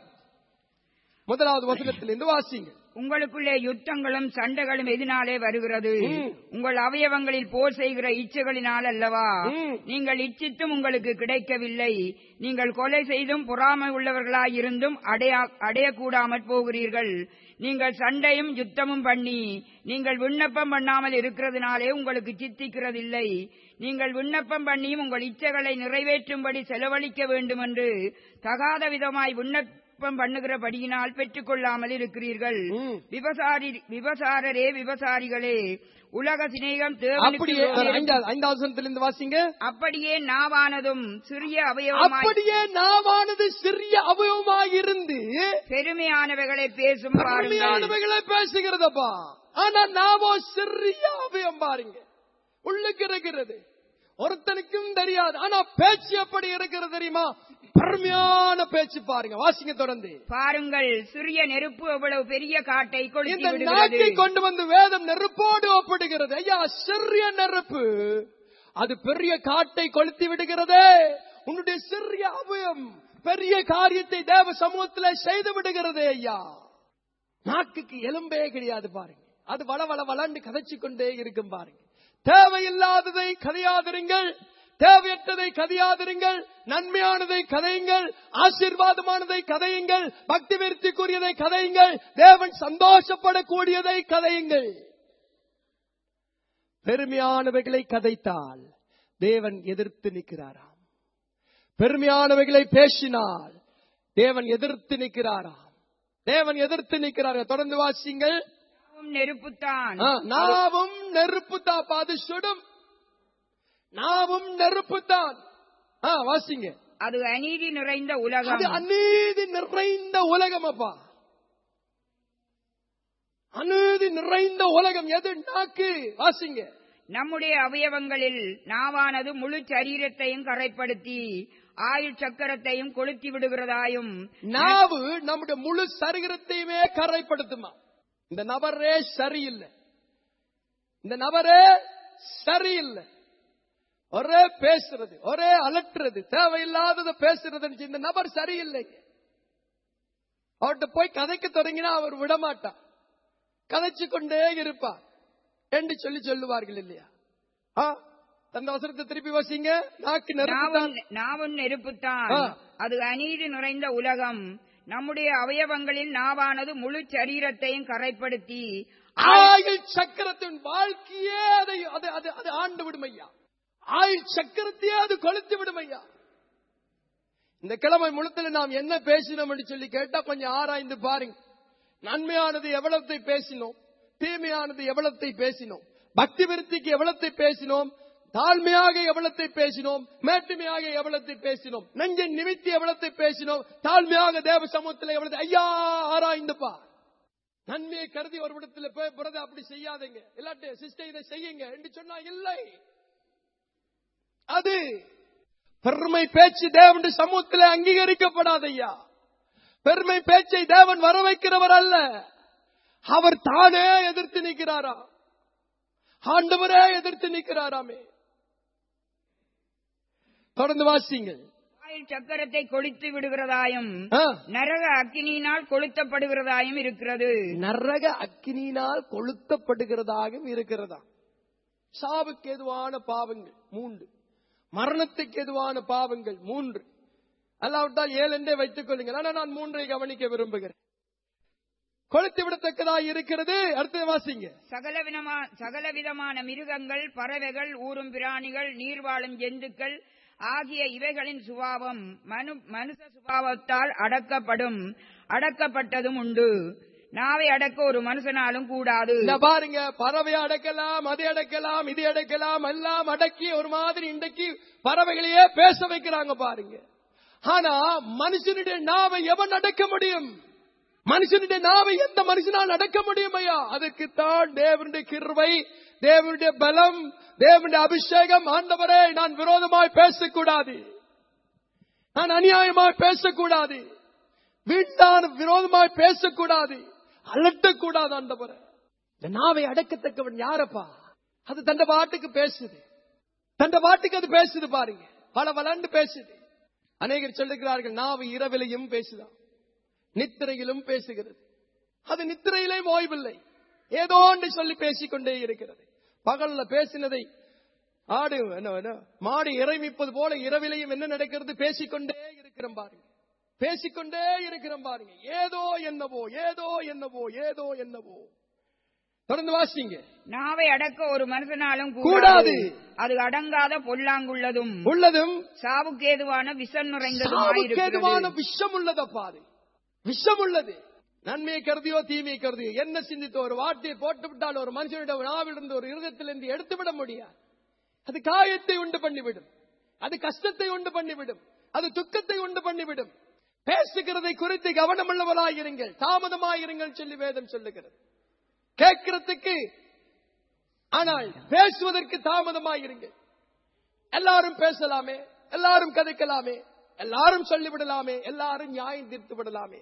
முதலாவது வசனத்திலிருந்து வாசிங்கள் உங்களுக்குள்ளே யுத்தங்களும் சண்டைகளும் எதினாலே வருகிறது ம். உங்கள் அவயவங்களில் போர் செய்கிற இச்சைகளினால் அல்லவா ம். நீங்கள் இச்சித்தும் உங்களுக்கு கிடைக்கவில்லை நீங்கள் கொலை செய்தும் பொறாமை உள்ளவர்களாயிருந்தும் அடைய அடையக்கூடாமற் போகிறீர்கள் நீங்கள் சண்டையும் யுத்தமும் பண்ணி நீங்கள் விண்ணப்பம் பண்ணாமல் இருக்கிறதுனாலே உங்களுக்கு சித்திக்கிறதில்லை நீங்கள் விண்ணப்பம் பண்ணியும் உங்கள் இச்சைகளை நிறைவேற்றும்படி செலவழிக்க வேண்டும் என்று தகாத விதமாய் விண்ணப்பம் பண்ணுகிறபடியினால் பெற்றுக்கொள்ளாமல் இருக்கிறீர்கள் ம். விபசாரி விபசாரரே விபசாரிகளே உலக சிநேகம் தேவனுக்கு அப்படியே விரோதம். ஐந்தாவது ஐந்தாவது வசனத்திலிருந்து வாசிங்க அப்படியே நாவானதும் சிறிய அவயவமாய் அப்படியே நாவானது சிறிய அவயவமாயிருந்து பெருமையானவைகளை பேசும் பாருங்கள் பெருமையானவைகளை பேசுகிறதப்பா ஆனா நாமோ சிறிய அவயம் பாருங்க உள்ளுக்கு இருக்கிறது ஒருத்தனுக்கும் தெரியாது ஆனா பேச்சு எப்படி இருக்கிறது தெரியுமா பெருமையான பேச்சு பாருங்க வாசிங்க தொடர்ந்து பாருங்கள் சிறிய நெருப்பு அவ்வளவு பெரிய காட்டை கொளுத்தி இந்த விடுகிறது நாட்டை கொண்டு வந்து வேதம் நெருப்போடு ஒப்பிடுகிறது ஐயா சிறிய நெருப்பு அது பெரிய காட்டை கொளுத்தி விடுகிறதே உன்னுடைய சிறிய அவயம் பெரிய காரியத்தை தேவ சமூகத்துல செய்து விடுகிறதே ஐயா நாக்குக்கு எலும்பே கிடையாது பாருங்க அது வள வள வளண்டு கதைச்சு கொண்டே இருக்கும் பாருங்க தேவையில்லாததை கதையாதிருங்கள் தேவையற்றதை கதையாதிருங்கள் நன்மையானதை கதையுங்கள் ஆசீர்வாதமானதை கதையுங்கள் பக்தி விருத்திக்குரியதை கதையுங்கள் தேவன் சந்தோஷப்படக்கூடியதை கதையுங்கள் பெருமையானவைகளை கதைத்தால் தேவன் எதிர்த்து நிற்கிறாராம் பெருமையானவைகளை பேசினால் தேவன் எதிர்த்து நிற்கிறாராம் தேவன் எதிர்த்து நிற்கிறார்கள் தொடர்ந்து வாசிங்கள் நாவும் நெருப்புத்தான் ஆ, நாவும் நெருப்பு தாப்பா அது சுடும் நாவும் நெருப்பு தான் வாசிங்க அது அநீதி நிறைந்த அது உலகம் அநீதி நிறைந்த உலகம் அப்பா அநீதி நிறைந்த உலகம் எது நாக்கு வாசிங்க நம்முடைய அவயவங்களில் நாவானது முழு சரீரத்தையும் கரைப்படுத்தி ஆயுள் சக்கரத்தையும் கொளுத்தி விடுகிறதாயும் நாவு நம்முடைய முழு சரீரத்தையுமே கரைப்படுத்துமா இந்த நபரே சரியில்லை இந்த நபரே சரியில்லை ஒரே பேசுறது ஒரே அலட்டுறது தேவையில்லாததை பேசுறது இந்த நபர் சரியில்லைங்க அவர்கிட்ட போய் கதைக்க தொடங்கினா அவர் விடமாட்டார் கதைச்சு கொண்டே இருப்பார் என்று சொல்லி சொல்லுவார்கள் இல்லையா ஆ, அந்த அவசரத்தை திருப்பி வசிங்க நாக்கு நெருப்பு நாவும் நாவும் நெருப்புத்தான் ஆ. அது அநீதி நிறைந்த உலகம் நம்முடைய அவயவங்களில் நாவானது முழு சரீரத்தையும் கரைப்படுத்தி ஆயுள் சக்கரத்தின் வாழ்க்கையே அதை அது அது அது ஆண்டு விடும் ஐயா ஆயுள் சக்கரத்தையே அது கொளுத்து விடும் ஐயா இந்த கிழமை முழுத்துல நாம் என்ன பேசினோம் என்று சொல்லி கேட்டா கொஞ்சம் ஆராய்ந்து பாருங்க நன்மையானது எவ்வளத்தை பேசினோம் தீமையானது எவ்வளத்தை பேசினோம் பக்தி விருத்திக்கு எவ்வளத்தை பேசினோம் தாழ்மையாக எவ்வளத்தை பேசினோம் மேட்டுமையாக எவ்வளத்தை பேசினோம் நெஞ்சின் நிமித்தி எவ்வளத்தை பேசினோம் தாழ்மையாக தேவ சமூகத்தில் எவ்வளவு ஐயா ஆராய்ந்து பார் நன்மையை கருதி ஒரு இடத்துல போய் பிரதர் அப்படி செய்யாதீங்க இல்லாட்டி சிஸ்டர் இதை செய்யுங்க என்று சொன்னா இல்லை அது பெருமை பேச்சு தேவனுடைய சமூகத்தில் அங்கீகரிக்கப்படாதையா பெருமை பேச்சை தேவன் வர வைக்கிறவர் அல்ல அவர் தானே எதிர்த்து நிற்கிறாரா ஆண்டவரே எதிர்த்து நிற்கிறாராமே தொடர்ந்து வாசிங்கள் நாவில் சக்கரத்தை கொளுத்து விடுகிறதாயும் ஆ, நரக அக்கினியினால் கொளுத்தப்படுகிறதாயும் இருக்கிறது நரக அக்கினியினால் கொளுத்தப்படுகிறதாகவும் இருக்கிறதா சாவுக்கு எதுவான பாவங்கள் மூன்று மரணத்துக்கு எதுவான பாவங்கள் மூன்று அல்லாவிட்டால் ஏழு என்றே வைத்துக் கொள்ளுங்கள் ஆனா நான் மூன்றை கவனிக்க விரும்புகிறேன் கொளுத்து விடத்தக்கதாக இருக்கிறது அடுத்த வாசிங்க சகலவிதமா சகலவிதமான மிருகங்கள் பறவைகள் ஊரும் பிராணிகள் நீர்வாழும் ஜந்துக்கள் ஆகிய இவைகளின் சுபாவம் மனு மனுஷ சுபாவத்தால் அடக்கப்படும் அடக்கப்பட்டதும் உண்டு நாவை அடக்க ஒரு மனுஷனாலும் கூடாது இந்த பாருங்க பறவை அடக்கலாம் அதை அடக்கலாம் இது அடக்கலாம் எல்லாம் அடக்கி ஒரு மாதிரி இன்றைக்கு பறவைகளையே பேச வைக்கிறாங்க பாருங்க ஆனா மனுஷனுடைய நாவை எவன் அடக்க முடியும் மனுஷனுடைய நாவை எந்த மனுஷனால் அடக்க முடியும் ஐயா அதுக்குத்தான் தேவனுடைய கிருவை தேவனுடைய பலம் தேவனுடைய அபிஷேகம் ஆண்டவரே நான் விரோதமாய் பேசக்கூடாது நான் அநியாயமாய் பேசக்கூடாது வீட்டான விரோதமாய் பேசக்கூடாது அலட்டக்கூடாது ஆண்டவரே இந்த நாவை அடக்கத்தக்கவன் யாரப்பா அது தண்ட பாட்டுக்கு பேசுது தண்ட பாட்டுக்கு அது பேசுது பாருங்க பல வளண்டு பேசுது அநேகர் சொல்லுகிறார்கள் நாவு இரவிலையும் பேசுதான் நித்திரையிலும் பேசுகிறது அது நித்திரையிலேயும் ஓய்வில்லை ஏதோ ஒன்று சொல்லி பேசிக்கொண்டே இருக்கிறது பகல்ல பேசினதை ஆடு என்ன என்ன, மாடு இறைமிப்பது போல இரவிலையும் என்ன நடக்கிறது பேசிக்கொண்டே இருக்கிறோம் பாருங்க பேசிக்கொண்டே இருக்கிறோம் பாருங்க ஏதோ என்னவோ ஏதோ என்னவோ ஏதோ என்னவோ தொடர்ந்து வாசிங்க நாவை அடக்க ஒரு மனுஷனாலும் கூடாது. கூடாது அது அடங்காத பொல்லாங்குள்ளதும் உள்ளதும் சாவுக்கேதுவான விஷம் நிறைந்ததுமாய் சாவுக்கேதுவான இருக்கிறது விஷம் உள்ளதப்பா அது விஷம் உள்ளது நன்மையை கருதியோ தீமையை கருதியோ என்ன சிந்தித்தோ ஒரு வார்த்தையை போட்டு விட்டால் ஒரு மனுஷனுடைய நாவிலிருந்து ஒரு இருதயத்திலிருந்து எடுத்து விட முடியாது அது காயத்தை உண்டு பண்ணிவிடும் அது கஷ்டத்தை உண்டு பண்ணிவிடும் அது துக்கத்தை உண்டு பண்ணிவிடும் பேசுகிறதை குறித்து கவனமுள்ளவராயிருங்கள் தாமதமாயிருங்கள் சொல்லி வேதம் சொல்லுகிறது கேட்கிறதுக்கு ஆனால் பேசுவதற்கு தாமதமாயிருங்கள் எல்லாரும் பேசலாமே எல்லாரும் கதைக்கலாமே எல்லாரும் சொல்லிவிடலாமே எல்லாரும் நியாயம் தீர்த்து விடலாமே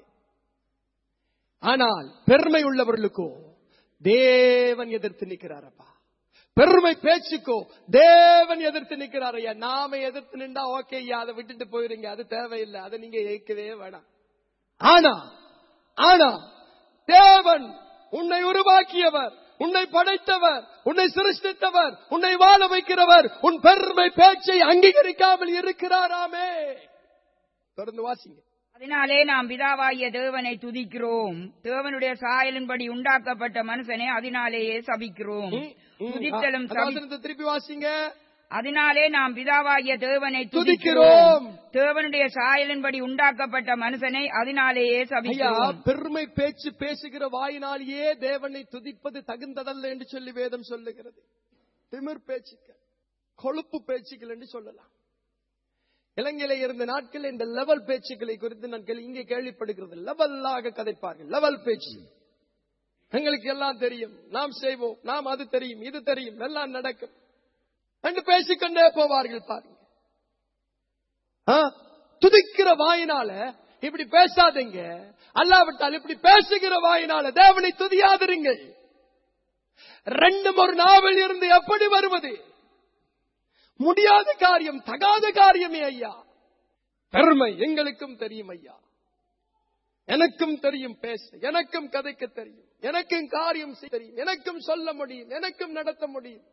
ஆனால் பெருமை உள்ளவர்களுக்கோ தேவன் எதிர்த்து நிற்கிறாரப்பா பெருமை பேச்சுக்கோ தேவன் எதிர்த்து நிற்கிறார் ஐயா நாம எதிர்த்து நின்றா ஓகே ஐயா அதை விட்டுட்டு போயிருங்க அது தேவையில்லை அதை நீங்க ஏற்கவே வேணாம் ஆனா ஆனா தேவன் உன்னை உருவாக்கியவர் உன்னை படைத்தவர் உன்னை சிருஷ்டித்தவர் உன்னை வாழ வைக்கிறவர் உன் பெருமை பேச்சை அங்கீகரிக்காமல் இருக்கிறாராமே தொடர்ந்து வாசிங்க அதனாலே நாம் பிதாவாகிய தேவனை துதிக்கிறோம் தேவனுடைய சாயலின்படி உண்டாக்கப்பட்ட மனுஷனை அதனாலேயே சபிக்கிறோம் ம், ம். துதித்தலும் அந்த சபி- வசனத்தை திருப்பி வாசிங்க அதனாலே நாம் பிதாவாகிய தேவனை துதிக்கிறோம். துதிக்கிறோம் தேவனுடைய சாயலின்படி உண்டாக்கப்பட்ட மனுஷனை அதனாலேயே ஐயா சபிக்கிறோம் பெருமை பேச்சு பேசுகிற வாயினாலேயே தேவனை துதிப்பது தகுந்ததல்ல என்று சொல்லி வேதம் சொல்லுகிறது திமிர் பேச்சுக்கள் கொழுப்பு பேச்சுக்கள் என்று சொல்லலாம் இலங்கையில இருந்த நாட்கள் இந்த லெவல் பேச்சுக்களை குறித்து நான் கேள்வி- இங்கே கேள்விப்படுகிறது லெவல்லாக கதைப்பார்கள் லெவல் பேச்சு எங்களுக்கு எல்லாம் தெரியும் நாம் செய்வோம் நாம் அது தெரியும் இது தெரியும் எல்லாம் நடக்கும் என்று பேசிக்கொண்டே போவார்கள் பாருங்க ஆ? துதிக்கிற வாயினால இப்படி பேசாதீங்க அல்லாவிட்டால் இப்படி பேசுகிற வாயினால தேவனை துதியாதிருங்கள் ரெண்டும் ஒரு நாவல் இருந்து எப்படி வருவது முடியாத காரியம் தகாத காரியமே ஐயா பெருமை எங்களுக்கும் தெரியும் ஐயா எனக்கும் தெரியும் பேச எனக்கும் கதைக்க தெரியும் எனக்கும் காரியம் செய்ய தெரியும் எனக்கும் சொல்ல முடியும் எனக்கும் நடத்த முடியும்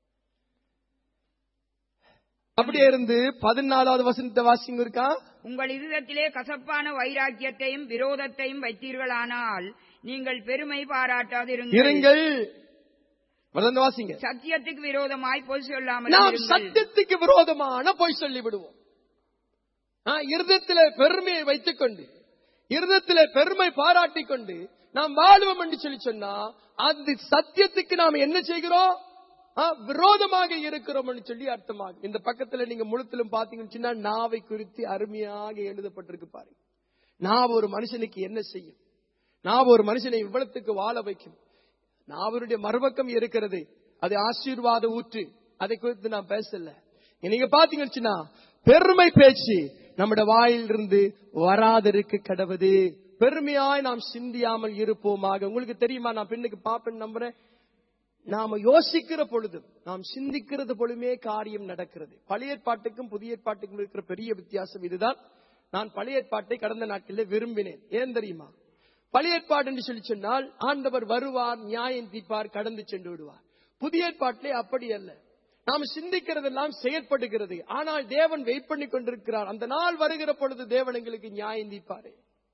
அப்படியே இருந்து பதினாலாவது வசனத்தை வாசிங்க இருக்கா உங்கள் இருதத்திலே கசப்பான வைராக்கியத்தையும் விரோதத்தையும் வைத்தீர்களானால் நீங்கள் பெருமை பாராட்டாதிருங்கள் இருங்கள் வளர்ந்து வாசிங்க சத்தியத்துக்கு விரோதமாய் பொய் சொல்லாமல் நாம் இருங்கள். சத்தியத்துக்கு விரோதமான பொய் சொல்லி விடுவோம் இருதத்திலே பெருமையை வைத்துக் கொண்டு இருதத்திலே பெருமை பாராட்டிக் கொண்டு நாம் வாழ்வோம் என்று சொல்லி சொன்னா அந்த சத்தியத்துக்கு நாம் என்ன செய்கிறோம் ஆ, விரோதமாக இருக்கிறோம் என்று சொல்லி அர்த்தமாகும் இந்த பக்கத்துல நீங்க முழுத்திலும் பாத்தீங்கன்னு சொன்னா நாவை குறித்து அருமையாக எழுதப்பட்டிருக்கு பாருங்க நாவ் ஒரு மனுஷனுக்கு என்ன செய்யும் நாவ் ஒரு மனுஷனை இவ்வளத்துக்கு வாழ வைக்கும் நாவருடைய மறுபக்கம் இருக்கிறது அது ஆசீர்வாத ஊற்று அதை குறித்து நான் பேசல நீங்க பாத்தீங்கன்னு சொன்னா, பெருமை பேச்சு நம்முடைய வாயிலிருந்து வராதிருக்க கடவுது பெருமையாய் நாம் சிந்தியாமல் இருப்போமாக உங்களுக்கு தெரியுமா நான் பெண்ணுக்கு பாப்பேன் நம்புறேன் நாம யோசிக்கிற பொழுதும் நாம் சிந்திக்கிறது பொழுதுமே காரியம் நடக்கிறது பழைய ஏற்பாட்டுக்கும் புதிய ஏற்பாட்டுக்கும் இருக்கிற பெரிய வித்தியாசம் இதுதான் நான் பழைய ஏற்பாட்டை கடந்த நாட்களில் விரும்பினேன் ஏன் தெரியுமா பழைய ஏற்பாடு என்று சொல்லி சொன்னால் ஆண்டவர் வருவார் நியாயம் தீர்ப்பார் கடந்து சென்று விடுவார் புதிய ஏற்பாட்டிலே அப்படி அல்ல நாம் சிந்திக்கிறதெல்லாம் செயற்படுகிறது ஆனால் தேவன் வெயிட் பண்ணி கொண்டிருக்கிறார் அந்த நாள் வருகிற பொழுது தேவன் எங்களுக்கு நியாயம் தீர்ப்பாரே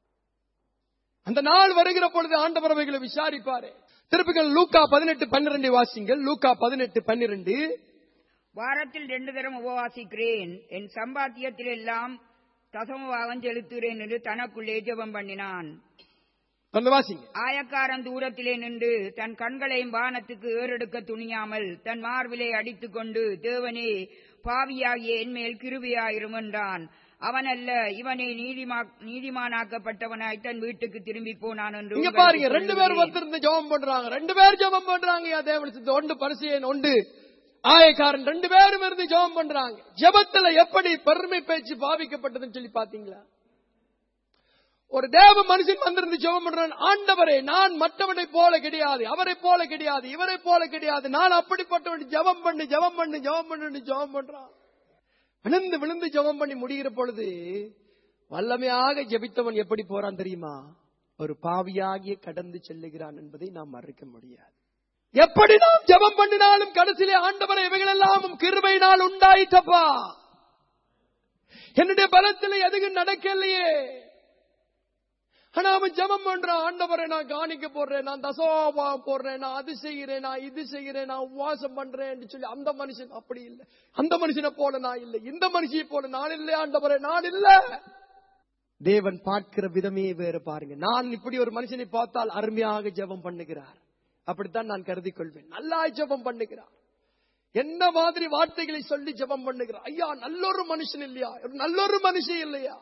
அந்த நாள் வருகிற பொழுது ஆண்டவர் அவைகளை விசாரிப்பாரே திருப்பிகள் லூக்கா பதினெட்டு பன்னிரண்டு வாசிங்கள் லூக்கா பதினெட்டு பன்னிரண்டு வாரத்தில் ரெண்டு தரம் உபவாசிக்கிறேன் என் சம்பாத்தியத்தில் எல்லாம் தசமபாகம் செலுத்துகிறேன் என்று தனக்குள்ளே ஜெபம் பண்ணினான் அந்த வாசிங்க ஆயக்காரன் தூரத்திலே நின்று தன் கண்களையும் வானத்துக்கு ஏறெடுக்க துணியாமல் தன் மார்பிலே அடித்துக் கொண்டு தேவனே பாவியாகிய என்மேல் கிருபியாயிரும் என்றான் அவனல்ல இவனை நீதிமா நீதிமானாக்கப்பட்டவனாய் தன் வீட்டுக்கு திரும்பி போனான் என்று இங்க உங்களுக்கு பாருங்க ரெண்டு பேர் சொல்லுகிறேன். ஒருத்தர் ஜெபம் பண்றாங்க ரெண்டு பேர் ஜெபம் பண்றாங்க யா தேவன் சித்த ஒன்று பரிசையன் ஒன்று ஆயக்காரன் ரெண்டு பேரும் இருந்து ஜெபம் பண்றாங்க ஜெபத்துல எப்படி பெருமை பேச்சு பாவிக்கப்பட்டதுன்னு சொல்லி பாத்தீங்களா ஒரு தேவ மனுஷன் வந்திருந்து ஜெபம் பண்றான் ஆண்டவரே நான் மற்றவனை போல கிடையாது அவரை போல கிடையாது இவரை போல கிடையாது நான் அப்படிப்பட்டவன் ஜெபம் பண்ணு ஜெபம் பண்ணு ஜெபம் பண்ணு ஜெபம் பண்றான் விழுந்து விழுந்து ஜெபம் பண்ணி முடிகிற பொழுது வல்லமையாக ஜெபித்தவன் எப்படி போறான் தெரியுமா ஒரு பாவியாகிய கடந்து செல்லுகிறான் என்பதை நாம் மறுக்க முடியாது எப்படி நாம் ஜெபம் பண்ணினாலும் கடைசியிலே ஆண்டவரை இவைகளெல்லாம் கிருபையினால் உண்டாயிட்டப்பா என்னுடைய பலத்திலே எதுவும் நடக்கலையே ஆனா அவன் ஜெபம் பண்றான் ஆண்டவரை நான் காணிக்க போடுறேன் நான் தசோபா போடுறேன் நான் அது செய்கிறேன் நான் இது செய்கிறேன் நான் உபவாசம் பண்றேன் சொல்லி அந்த மனுஷன் அப்படி இல்லை அந்த மனுஷனை போல நான் இல்லை இந்த மனுஷியை போல நான் இல்லை ஆண்டவரை நான் இல்ல தேவன் பார்க்கிற விதமே வேறு பாருங்க நான் இப்படி ஒரு மனுஷனை பார்த்தால் அருமையாக ஜெபம் பண்ணுகிறார் அப்படித்தான் நான் கருதி கொள்வேன் நல்லா ஜெபம் பண்ணுகிறார் என்ன மாதிரி வார்த்தைகளை சொல்லி ஜெபம் பண்ணுகிறார் ஐயா நல்லொரு மனுஷன் இல்லையா ஒரு நல்லொரு மனுஷன் இல்லையா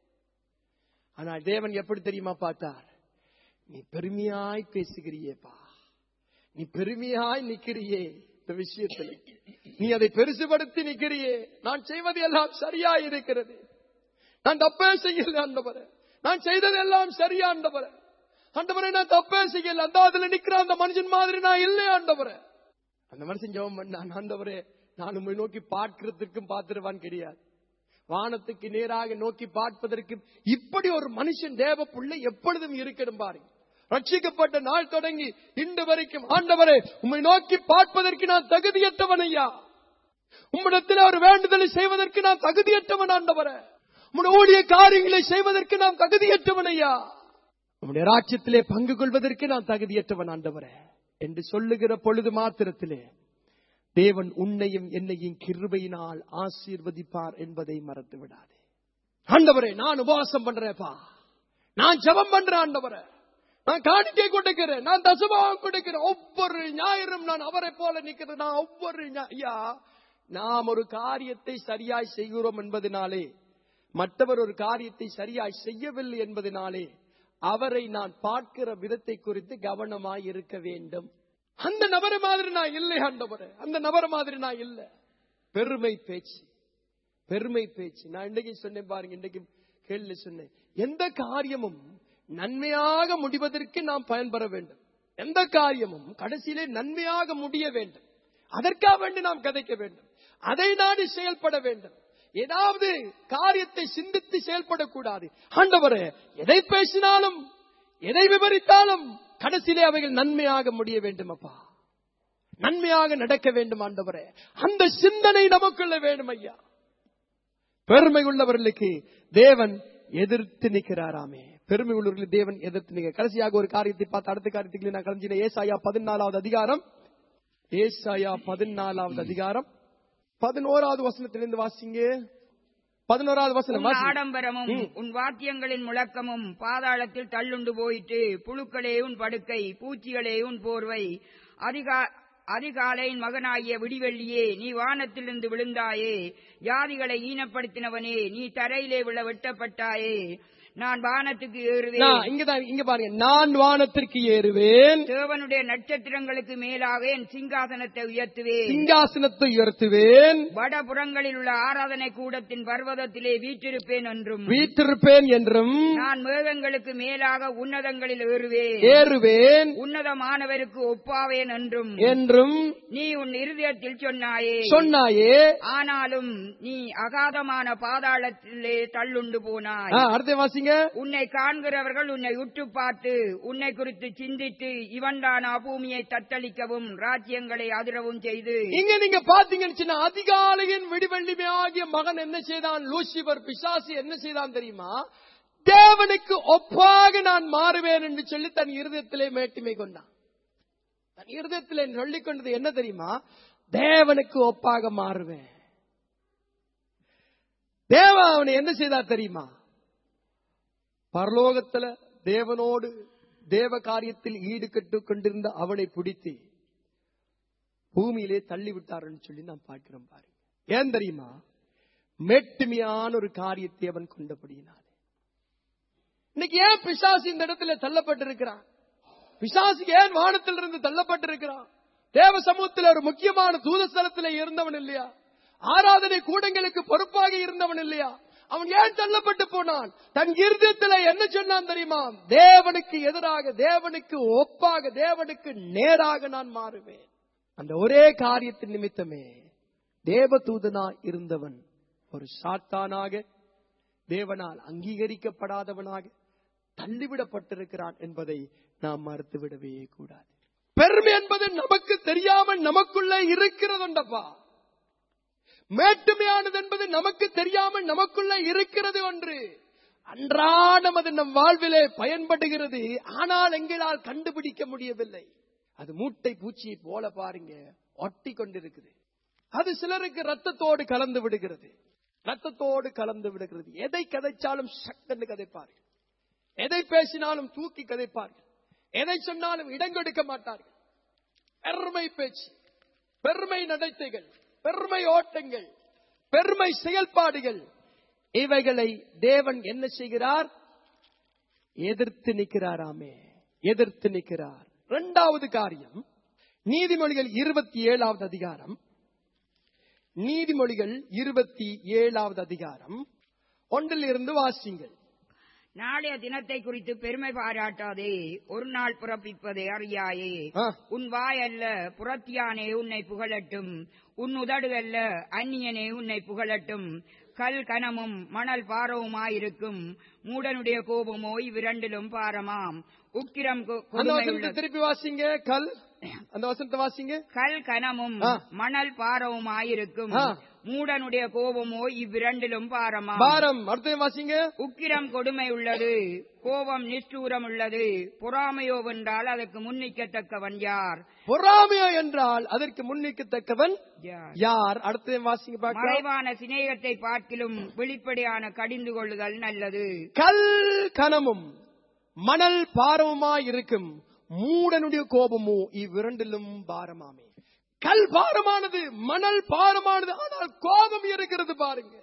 ஆனால் தேவன் எப்படி தெரியுமா பார்த்தார் நீ பெருமையாய் பேசுகிறியேப்பா நீ பெருமையாய் நிக்கிறியே இந்த விஷயத்தில் நீ அதை பெருசுபடுத்தி நிக்கிறியே நான் செய்வது எல்லாம் சரியா இருக்கிறது நான் தப்பே செய்யல ஆண்டவரே நான் செய்தது எல்லாம் சரியா ஆண்டவரே ஆண்டவரே நான் தப்பே செய்யல அந்த அதுல நிக்கிற அந்த மனுஷன் மாதிரி நான் இல்லை ஆண்டவரே அந்த மனுஷன் ஜெபம் பண்ணான் ஆண்டவரே நான் உண்மை நோக்கி பார்க்கிறதுக்கும் பார்த்துருவான் கிடையாது வானத்துக்கு நேராக நோக்கி பார்ப்பதற்கு இப்படி ஒரு மனுஷன் தேவ புள்ளை எப்பொழுதும் இருக்கணும் பாருங்க ரட்சிக்கப்பட்ட நாள் தொடங்கி இன்று வரைக்கும் ஆண்டவரே உம்மை நோக்கி பார்ப்பதற்கு நான் தகுதியற்றவன் ஐயா உம்மிடத்தில் ஒரு வேண்டுதலை செய்வதற்கு நான் தகுதியற்றவன் ஆண்டவரே உம்முடைய ஊழிய காரியங்களை செய்வதற்கு நான் தகுதியற்றவன் ஐயா உம்முடைய ராஜ்யத்திலே பங்கு கொள்வதற்கு நான் தகுதியற்றவன் ஆண்டவரே என்று சொல்லுகிற பொழுது மாத்திரத்திலே தேவன் உன்னையும் என்னையும் கிருபையினால் ஆசீர்வதிப்பார் என்பதை மறந்து விடாதே ஆண்டவரே நான் உபவாசம் பண்றேப்பா நான் ஜெபம் பண்றேன் ஆண்டவரே நான் காணிக்கை கொடுக்கிறேன் நான் தசமாவும் கொடுக்கிறேன் ஒவ்வொரு ஞாயிறும் நான் அவரை போல நிக்கிறேன் நான் ஒவ்வொரு ஞா- ஐயா நாம் ஒரு காரியத்தை சரியாய் செய்கிறோம் என்பதனாலே மற்றவர் ஒரு காரியத்தை சரியாய் செய்யவில்லை என்பதனாலே அவரை நான் பார்க்கிற விதத்தை குறித்து கவனமாய் இருக்க வேண்டும் அந்த நபர மாதிரி நான் இல்லை ஆண்டவரே அந்த நபர மாதிரி நான் இல்லை பெருமை பேச்சு பெருமை பேச்சு நான் இன்றைக்கு சொன்னேன் பாருங்க இன்றைக்கு கேள்வி சொன்னேன் எந்த காரியமும் நன்மையாக முடிவதற்கு நாம் பயன்பெற வேண்டும் எந்த காரியமும் கடைசியிலே நன்மையாக முடிய வேண்டும் அதற்காக வேண்டி நாம் கதைக்க வேண்டும் அதை நாடி செயல்பட வேண்டும் ஏதாவது காரியத்தை சிந்தித்து செயல்படக்கூடாது ஆண்டவரே எதை பேசினாலும் எதை விவரித்தாலும் கடைசியிலே அவைகள் நன்மையாக முடிய வேண்டும் அப்பா நன்மையாக நடக்க வேண்டும் ஆண்டவரே அந்த சிந்தனை நமக்குள்ள வேணும் ஐயா பெருமை உள்ளவர்களுக்கு தேவன் எதிர்த்து நிற்கிறாராமே பெருமை உள்ளவர்களுக்கு தேவன் எதிர்த்து நிற்க கடைசியாக ஒரு காரியத்தை பார்த்து அடுத்த காரியத்துக்கு நான் கலைஞ்சின ஏசாயா பதினாலாவது அதிகாரம் ஏசாயா பதினாலாவது அதிகாரம் பதினோராவது வசனத்திலிருந்து வாசிங்க பதினோராவது வசனம் உன் வாசிங்க. ஆடம்பரமும் ம். உன் வாத்தியங்களின் முழக்கமும் பாதாளத்தில் தள்ளுண்டு போயிட்டு புழுக்களே உன் படுக்கை பூச்சிகளே உன் போர்வை அதிகா அதிகாலையின் மகனாகிய விடிவெள்ளியே நீ வானத்திலிருந்து விழுந்தாயே ஜாதிகளை ஈனப்படுத்தினவனே நீ தரையிலே விழ வெட்டப்பட்டாயே நான் வானத்துக்கு நான் ஏறுவேன் இங்கதான் இங்க பாருங்க நான் வானத்திற்கு ஏறுவேன் தேவனுடைய நட்சத்திரங்களுக்கு மேலாக என் சிங்காசனத்தை உயர்த்துவேன் சிங்காசனத்தை உயர்த்துவேன் வடபுறங்களில் உள்ள ஆராதனை கூடத்தின் பர்வதத்திலே வீற்றிருப்பேன் என்றும் வீற்றிருப்பேன் என்றும் நான் மேகங்களுக்கு மேலாக உன்னதங்களில் ஏறுவேன் ஏறுவேன் உன்னதமானவருக்கு ஒப்பாவேன் என்றும் என்றும் நீ உன் இருதயத்தில் சொன்னாயே சொன்னாயே ஆனாலும் நீ அகாதமான பாதாளத்திலே தள்ளுண்டு போனாய் ஆ, அடுத்த வாசிங்க உன்னை காண்கிறவர்கள் உன்னை உற்று பார்த்து உன்னை குறித்து சிந்தித்து இவன்தானா பூமியை தத்தளிக்கவும் ராஜ்யங்களை அதிரவும் செய்து இங்க நீங்க பாத்தீங்கன்னு சொன்னா, அதிகாலையின் விடிவெள்ளிமை ஆகிய மகன் என்ன செய்தான் லூசிபர் பிசாசு என்ன செய்தான் தெரியுமா தேவனுக்கு ஒப்பாக நான் மாறுவேன் என்று சொல்லி தன் இருதயத்திலே மேட்டிமை கொண்டான் தன் இருதயத்திலே சொல்லிக் கொண்டது என்ன தெரியுமா தேவனுக்கு ஒப்பாக மாறுவேன் தேவன் அவனை என்ன செய்தார் தெரியுமா பரலோகத்துல தேவனோடு தேவ காரியத்தில் ஈடுகட்டு கொண்டிருந்த அவனை பிடித்து பூமியிலே தள்ளி விட்டார்னு சொல்லி நாம் பார்க்கிறோம் பாருங்க ஏன் தெரியுமா மேட்டுமையான ஒரு காரியத்தை அவன் கொண்டபடியினாலே இன்னைக்கு ஏன் பிசாசு இந்த இடத்துல தள்ளப்பட்டிருக்கிறான் பிசாசுக்கு ஏன் வானத்திலிருந்து தள்ளப்பட்டிருக்கிறான் தேவ சமூகத்தில் ஒரு முக்கியமான தூதஸ்தலத்தில் இருந்தவன் இல்லையா ஆராதனை கூடங்களுக்கு பொறுப்பாக இருந்தவன் இல்லையா அவன் ஏன் தள்ளப்பட்டு போனான் தன் இருதயத்துல என்ன சொன்னான் தெரியுமா தேவனுக்கு எதிராக தேவனுக்கு ஒப்பாக தேவனுக்கு நேராக நான் மாறுவேன் அந்த ஒரே காரியத்தின் நிமித்தமே தேவதூதனா இருந்தவன் ஒரு சாத்தானாக தேவனால் அங்கீகரிக்கப்படாதவனாக தள்ளிவிடப்பட்டிருக்கிறான் என்பதை நாம் மறுத்துவிடவே கூடாது பெருமை என்பது நமக்கு தெரியாமல் நமக்குள்ளே இருக்கிறதுண்டப்பா மேட்டுமையானது என்பது நமக்கு தெரியாமல் நமக்குள்ள இருக்கிறது ஒன்று அன்றாடம் அது நம் வாழ்விலே பயன்படுகிறது ஆனால் எங்களால் கண்டுபிடிக்க முடியவில்லை அது மூட்டை பூச்சியை போல பாருங்க ஒட்டி கொண்டிருக்குது அது சிலருக்கு ரத்தத்தோடு கலந்து விடுகிறது ரத்தத்தோடு கலந்து விடுகிறது எதை கதைச்சாலும் சக்கன்னு கதைப்பார்கள் எதை பேசினாலும் தூக்கி கதைப்பார்கள் எதை சொன்னாலும் இடம் கொடுக்க மாட்டார்கள் பெருமை பேச்சு பெருமை நடத்தைகள் பெருமை ஓட்டங்கள் பெருமை செயல்பாடுகள் இவைகளை தேவன் என்ன செய்கிறார் எதிர்த்து நிற்கிறாராமே எதிர்த்து நிற்கிறார் இரண்டாவது காரியம் நீதிமொழிகள் இருபத்தி ஏழாவது அதிகாரம் நீதிமொழிகள் இருபத்தி ஏழாவது அதிகாரம் ஒன்றில் இருந்து வாசிங்கள் நாளைய தினத்தை குறித்து பெருமை பாராட்டாதே ஒரு நாள் பிறப்பிப்பதை அறியாயே ஆ. உன் வாய் அல்ல புறத்தியானே உன்னை புகழட்டும் உன் உதடு அல்ல அந்நியனே உன்னை புகழட்டும் கல் கனமும் மணல் பாரவுமாயிருக்கும் மூடனுடைய கோபமோ இவ்விரண்டிலும் பாரமாம் உக்கிரம் கொ- அந்த வசனத்தை கொடுமையுள்ளது திருப்பி வாசிங்க கல் அந்த வசனத்தை வாசிங்க கல் கனமும் ஆ. மணல் பாரவுமாயிருக்கும் ஆ. மூடனுடைய கோபமோ இவ்விரண்டிலும் பாரமாம் பாரம் அடுத்த வாசிங்க உக்கிரம் கொடுமை உள்ளது கோபம் நிஷ்டூரம் உள்ளது பொறாமையோ வென்றால் அதற்கு முன்னிக்கத்தக்கவன் யார் பொறாமையோ என்றால் அதற்கு முன்னிக்கத்தக்கவன் யார்? யார் அடுத்த வாசிங்க பார்க்கலாம் மறைவான சிநேகத்தை பார்க்கிலும் வெளிப்படையான கடிந்து கொள்ளுதல் நல்லது கல் கனமும் மணல் பாரவுமாய் இருக்கும் மூடனுடைய கோபமோ இவ்விரண்டிலும் பாரமாமே கல் பாரமானது மணல் பாரமானது ஆனால் கோபம் இருக்கிறது பாருங்க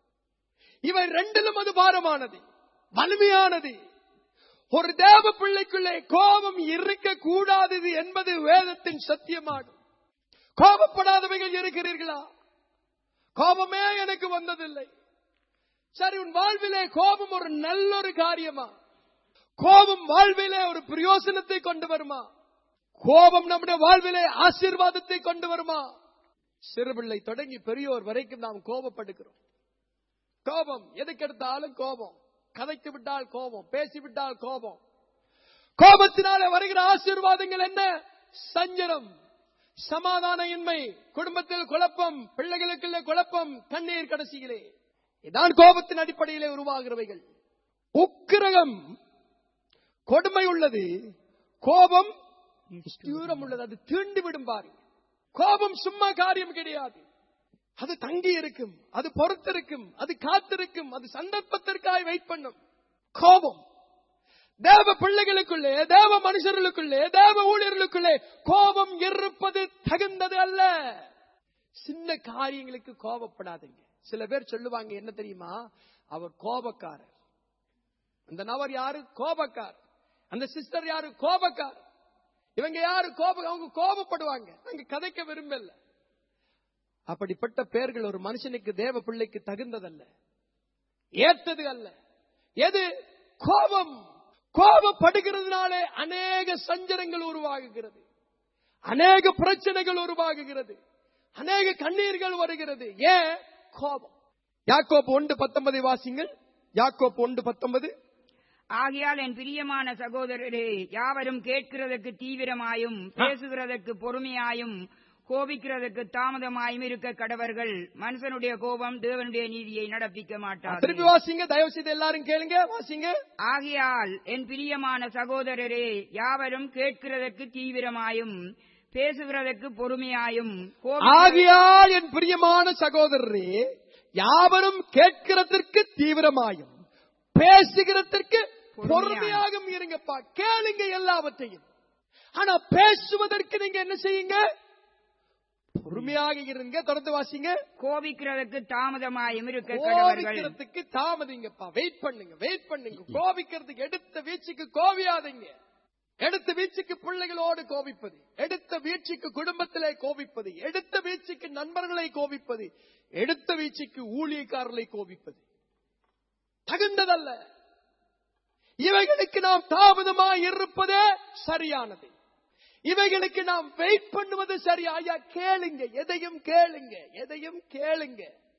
இவை ரெண்டிலும் அது பாரமானது வலிமையானது ஒரு தேவ பிள்ளைக்குள்ளே கோபம் இருக்க கூடாதது என்பது வேதத்தின் சத்தியமாகும் கோபப்படாதவைகள் இருக்கிறீர்களா கோபமே எனக்கு வந்ததில்லை சரி உன் வாழ்விலே கோபம் ஒரு நல்ல ஒரு காரியமா கோபம் வாழ்விலே ஒரு பிரயோசனத்தை கொண்டு வருமா கோபம் நம்முடைய வாழ்விலே ஆசீர்வாதத்தை கொண்டு வருமா சிறுபிள்ளை தொடங்கி பெரியோர் வரைக்கும் நாம் கோபப்படுகிறோம் கோபம் எதுக்கெடுத்தாலும் கோபம் கதைத்து விட்டால் கோபம் பேசிவிட்டால் கோபம் கோபத்தினாலே வருகிற ஆசீர்வாதங்கள் என்ன சஞ்சலம் சமாதான இன்மை குடும்பத்தில் குழப்பம் பிள்ளைகளுக்குள்ள குழப்பம் கண்ணீர் கடைசியிலே இதான் கோபத்தின் அடிப்படையிலே உருவாகிறவைகள் உக்கிரகம் கொடுமை உள்ளது கோபம் தீவிரம் உள்ளது அது தீண்டு விடும் பாருங்க கோபம் சும்மா காரியம் கிடையாது அது தங்கி இருக்கும் அது பொறுத்திருக்கும் அது காத்திருக்கும் அது சந்தர்ப்பத்திற்காக வெயிட் பண்ணும் கோபம் தேவ பிள்ளைகளுக்குள்ளே தேவ மனுஷர்களுக்குள்ளே தேவ ஊழியர்களுக்குள்ளே கோபம் இருப்பது தகுந்தது அல்ல சின்ன காரியங்களுக்கு கோபப்படாதீங்க சில பேர் சொல்லுவாங்க என்ன தெரியுமா அவர் கோபக்காரர் அந்த நபர் யாரு கோபக்கார் அந்த சிஸ்டர் யாரு கோபக்கார் இவங்க யாரு கோப அவங்க கோபப்படுவாங்க அங்க கதைக்க விரும்பல அப்படிப்பட்ட பெயர்கள் ஒரு மனுஷனுக்கு தேவ பிள்ளைக்கு தகுந்ததல்ல ஏற்றது அல்ல எது கோபம் கோபப்படுகிறதுனாலே அநேக சஞ்சலங்கள் உருவாகுகிறது அநேக பிரச்சனைகள் உருவாகுகிறது அநேக கண்ணீர்கள் வருகிறது ஏன் கோபம் யாக்கோப் ஒன்று பத்தொன்பதை வாசிங்கள் யாக்கோப் ஒன்று பத்தொன்பது ஆகையால் என் பிரியமான சகோதரரே யாவரும் கேட்கிறதற்கு தீவிரமாயும் பேசுகிறதற்கு பொறுமையாயும் கோபிக்கிறதற்கு தாமதமாயும் இருக்க கடவர்கள் மனுஷனுடைய கோபம் தேவனுடைய நீதியை நடப்பிக்க மாட்டார் திருப்பி வாசிங்க தயவு செய்து எல்லாரும் கேளுங்க வாசிங்க ஆகையால் என் பிரியமான சகோதரரே யாவரும் கேட்கிறதற்கு தீவிரமாயும் பேசுகிறதற்கு பொறுமையாயும் கோபிக்கிற- ஆகையால் என் பிரியமான சகோதரரே யாவரும் கேட்கிறதற்கு தீவிரமாயும் பேசுகிறதற்கு பொறுமையாகவும் இருங்கப்பா கேளுங்க எல்லாவற்றையும் ஆனா பேசுவதற்கு நீங்க என்ன செய்யுங்க பொறுமையாக இருங்க தொடர்ந்து வாசிங்க கோபிக்கிறதற்கு தாமதமாயும் இருக்க கடவர்கள் கோபிக்கிறதுக்கு தாமதிங்கப்பா வெயிட் பண்ணுங்க வெயிட் பண்ணுங்க கோபிக்கிறதுக்கு எடுத்த வீச்சுக்கு கோபியாதீங்க எடுத்த வீச்சுக்கு பிள்ளைகளோடு கோபிப்பது எடுத்த வீச்சுக்கு குடும்பத்திலே கோபிப்பது எடுத்த வீச்சுக்கு நண்பர்களை கோபிப்பது எடுத்த வீச்சுக்கு ஊழியக்காரர்களை கோபிப்பது தகுந்ததல்ல இவைகளுக்கு நாம் தாமதமாய் இருப்பதே சரியானது இவைகளுக்கு நாம் வெயிட் பண்ணுவது சரியா ஐயா கேளுங்க எதையும் கேளுங்க எதையும் கேளுங்க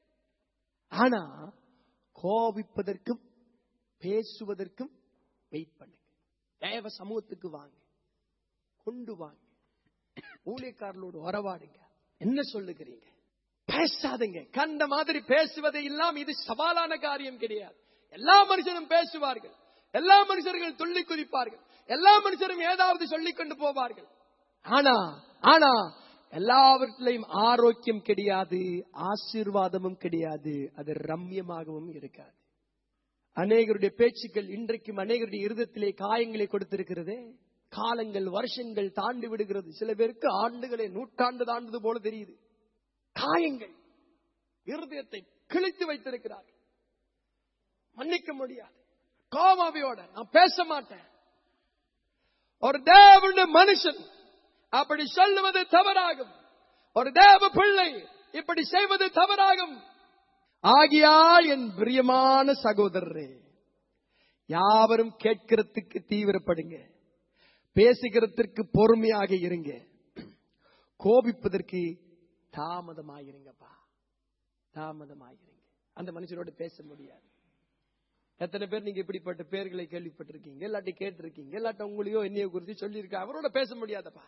ஆனா கோபிப்பதற்கும் பேசுவதற்கும் வெயிட் பண்ணுங்க தேவ சமூகத்துக்கு வாங்க கொண்டு வாங்க ஊழியக்காரர்களோடு உறவாடுங்க என்ன சொல்லுகிறீங்க பேசாதுங்க கண்ட மாதிரி பேசுவதை இல்லாம இது சவாலான காரியம் கிடையாது எல்லா மனுஷரும் பேசுவார்கள் எல்லா மனுஷர்கள் துள்ளி குதிப்பார்கள் எல்லா மனுஷரும் ஏதாவது சொல்லிக் கொண்டு போவார்கள் ஆனா ஆனா எல்லாவற்றிலையும் ஆரோக்கியம் கிடையாது ஆசீர்வாதமும் கிடையாது அது ரம்யமாகவும் இருக்காது அநேகருடைய பேச்சுக்கள் இன்றைக்கும் அநேகருடைய இருதத்திலே காயங்களை கொடுத்திருக்கிறதே காலங்கள் வருஷங்கள் தாண்டி விடுகிறது சில பேருக்கு ஆண்டுகளை நூற்றாண்டு தாண்டது போல தெரியுது காயங்கள் இருதயத்தை கிழித்து வைத்திருக்கிறார்கள் மன்னிக்க முடியாது கோமாவியோட நான் பேச மாட்டேன் ஒரு தேவனுடைய மனுஷன் அப்படி சொல்லுவது தவறாகும் ஒரு தேவ பிள்ளை இப்படி செய்வது தவறாகும் ஆகியால் என் பிரியமான சகோதரரே யாவரும் கேட்கிறதுக்கு தீவிரப்படுங்க பேசுகிறதற்கு பொறுமையாக இருங்க கோபிப்பதற்கு தாமதமாயிருங்கப்பா தாமதமாயிருங்க அந்த மனுஷனோட பேச முடியாது எத்தனை பேர் நீங்க இப்படிப்பட்ட பேர்களை கேள்விப்பட்டிருக்கீங்க இல்லாட்டி கேட்டிருக்கீங்க இல்லாட்டி உங்களையோ என்னையோ குறித்து சொல்லியிருக்க அவரோட பேச முடியாதப்பா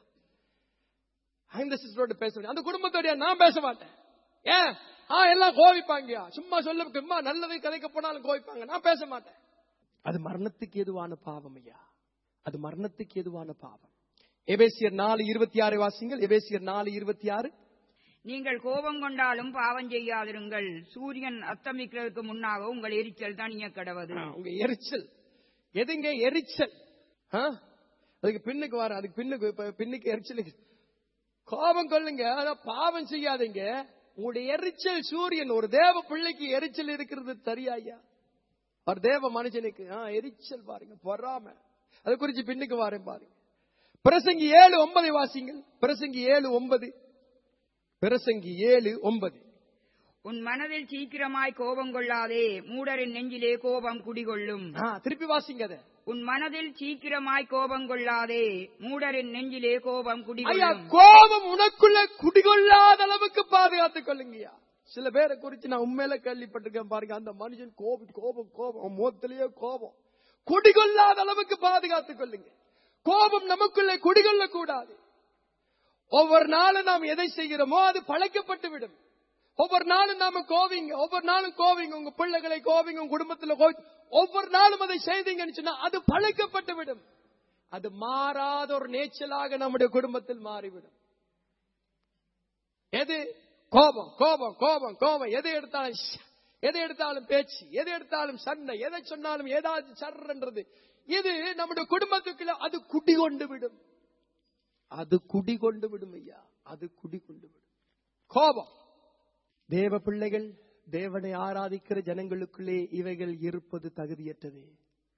அந்த சிஸ்டரோட பேச முடியாது அந்த குடும்பத்தோட நான் பேச மாட்டேன் ஏன் ஆ எல்லாம் கோவிப்பாங்கயா சும்மா சொல்ல சும்மா நல்லதை கதைக்க போனாலும் கோவிப்பாங்க நான் பேச மாட்டேன் அது மரணத்துக்கு எதுவான பாவம் ஐயா அது மரணத்துக்கு எதுவான பாவம் எபேசியர் நாலு இருபத்தி ஆறு வாசிங்கள் எபேசியர் நாலு இருபத்தி ஆறு நீங்கள் கோபம் கொண்டாலும் பாவம் செய்யாதிருங்கள் சூரியன் அஸ்தமிக்கிறதுக்கு முன்னாக உங்கள் எரிச்சல் தனிய கடவது உங்க எரிச்சல் எதுங்க எரிச்சல் ஆ? அதுக்கு பின்னுக்கு வர அதுக்கு பின்னுக்கு இப்ப பின்னுக்கு எரிச்சல் கோபம் கொள்ளுங்க ஆனா பாவம் செய்யாதீங்க உங்களுடைய எரிச்சல் சூரியன் ஒரு தேவ பிள்ளைக்கு எரிச்சல் இருக்கிறது சரியா ஐயா ஒரு தேவ மனுஷனுக்கு ஆ, எரிச்சல் பாருங்க பொறாம அது குறிச்சு பின்னுக்கு வரேன் பாருங்க பிரசங்கி ஏழு ஒன்பதை வாசிங்கள் பிரசங்கி ஏழு ஒன்பது பிரசங்கி ஏழு ஒன்பது உன் மனதில் சீக்கிரமாய் கோபம் கொள்ளாதே மூடரின் நெஞ்சிலே கோபம் குடிகொள்ளும் ஆ, திருப்பி வாசிங்க அதை உன் மனதில் சீக்கிரமாய் கோபம் கொள்ளாதே மூடரின் நெஞ்சிலே கோபம் ஐயா குடிகொள்ளும் கோபம் உனக்குள்ள குடிகொள்ளாத அளவுக்கு பாதுகாத்துக் கொள்ளுங்கய்யா சில பேரை குறிச்சு நான் உண்மையில கேள்விப்பட்டிருக்கேன் பாருங்க அந்த மனுஷன் கோபம் கோபம் கோபம் அவன் முகத்திலேயே கோபம் குடிகொள்ளாத அளவுக்கு பாதுகாத்துக் கொள்ளுங்க கோபம் நமக்குள்ளே குடிகொள்ள கூடாது ஒவ்வொரு நாளும் நாம் எதை செய்கிறோமோ அது பழக்கப்பட்டு விடும் ஒவ்வொரு நாளும் நாம கோவிங்க ஒவ்வொரு நாளும் கோவிங்க உங்க பிள்ளைகளை கோவிங்க உங்க குடும்பத்துல கோவி ஒவ்வொரு நாளும் அதை செய்தீங்கன்னு சொன்னா அது பழக்கப்பட்டு விடும் அது மாறாத ஒரு நேச்சலாக நம்முடைய குடும்பத்தில் மாறிவிடும் எது கோபம் கோபம் கோபம் கோபம் எதை எடுத்தாலும் ஷ், எதை எடுத்தாலும் பேச்சு எதை எடுத்தாலும் சண்டை எதை சொன்னாலும் ஏதாவது சர்ன்றது இது நம்முடைய குடும்பத்துக்குள்ள அது குடிகொண்டு விடும் அது குடிகொண்டு விடும் ஐயா அது குடிகொண்டு விடும் கோபம் தேவ பிள்ளைகள் தேவனை ஆராதிக்கிற ஜனங்களுக்குள்ளே இவைகள் இருப்பது தகுதியற்றது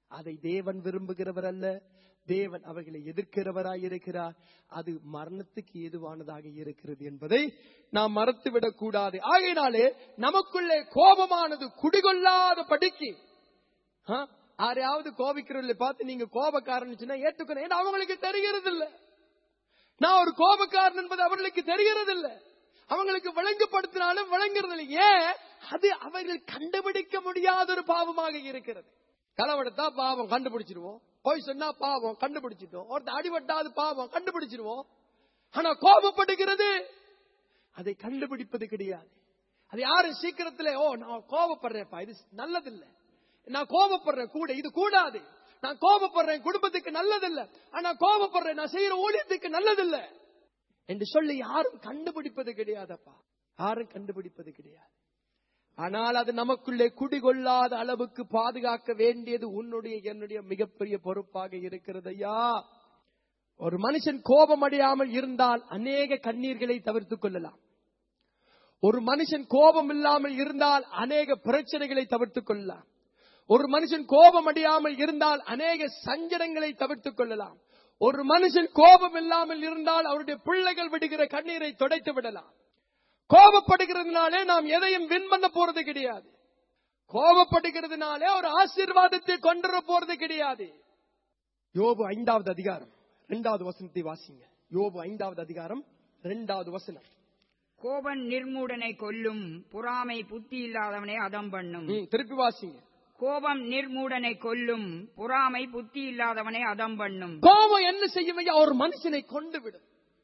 அதை தேவன் விரும்புகிறவர் அல்ல தேவன் அவர்களை எதிர்க்கிறவராய் இருக்கிறார் அது மரணத்துக்கு ஏதுவானதாக இருக்கிறது என்பதை நாம் மறத்துவிடக் கூடாது ஆகையினாலே நமக்குள்ளே கோபமானது குடிகொள்ளாத படிக்கு யாரையாவது கோபிக்கிறவர்களை பார்த்து நீங்க கோபக்காரன் சொன்னா ஏற்றுக்கணும் ஏன்னா அவங்களுக்கு தெரிகிறது இல்ல நான் ஒரு கோபக்காரன் என்பது அவர்களுக்கு தெரிகிறது இல்ல அவங்களுக்கு விளங்குபடுத்தினாலும் விளங்குறது இல்லை ஏன் அது அவர்கள் கண்டுபிடிக்க முடியாத ஒரு பாவமாக இருக்கிறது களவெடுத்தா பாவம் கண்டுபிடிச்சிருவோம் போய் சொன்னா பாவம் கண்டுபிடிச்சிட்டோம் ஒருத்தர் அடிபட்டாது பாவம் கண்டுபிடிச்சிருவோம் ஆனா கோபப்படுகிறது அதை கண்டுபிடிப்பது கிடையாது அது யாரும் சீக்கிரத்துல ஓ நான் கோபப்படுறேன்ப்பா இது நல்லதில்ல நான் கோபப்படுறேன் கூட இது கூடாது நான் கோபப்படுறேன் குடும்பத்துக்கு நல்லதில்ல ஆனா கோபப்படுறேன் நான் செய்யற ஊழியத்துக்கு நல்லதில்ல என்று சொல்லி யாரும் கண்டுபிடிப்பது கிடையாதப்பா யாரும் கண்டுபிடிப்பது கிடையாது ஆனால் அது நமக்குள்ளே குடிகொள்ளாத அளவுக்கு பாதுகாக்க வேண்டியது உன்னுடைய என்னுடைய மிகப்பெரிய பொறுப்பாக இருக்கிறது ஐயா ஒரு மனுஷன் கோபம் அடையாமல் இருந்தால் அநேக கண்ணீர்களை தவிர்த்துக் கொள்ளலாம் ஒரு மனுஷன் கோபம் இல்லாமல் இருந்தால் அநேக பிரச்சனைகளை தவிர்த்துக் கொள்ளலாம் ஒரு மனுஷன் கோபம் அடையாமல் இருந்தால் அநேக சஞ்சலங்களை தவிர்த்துக் கொள்ளலாம் ஒரு மனுஷன் கோபம் இல்லாமல் இருந்தால் அவருடைய பிள்ளைகள் விடுகிற கண்ணீரை துடைத்து விடலாம் கோபப்படுகிறதுனாலே நாம் எதையும் வின் பண்ண போறது கிடையாது கோபப்படுகிறதுனாலே ஒரு ஆசீர்வாதத்தை கொண்டு போறது கிடையாது யோபு ஐந்தாவது அதிகாரம் இரண்டாவது வசனத்தை வாசிங்க யோபு ஐந்தாவது அதிகாரம் இரண்டாவது வசனம் கோபன் நிர்மூடனை கொல்லும் பொறாமை புத்தி இல்லாதவனை அதம் பண்ணும் ம், திருப்பி வாசிங்க கோபம் நிர்மூடனை கொல்லும் பொறாமை புத்தி இல்லாதவனை அதம் பண்ணும் கோபம் என்ன செய்யும் ஐயா ஒரு மனுஷனை கொண்டு விடும்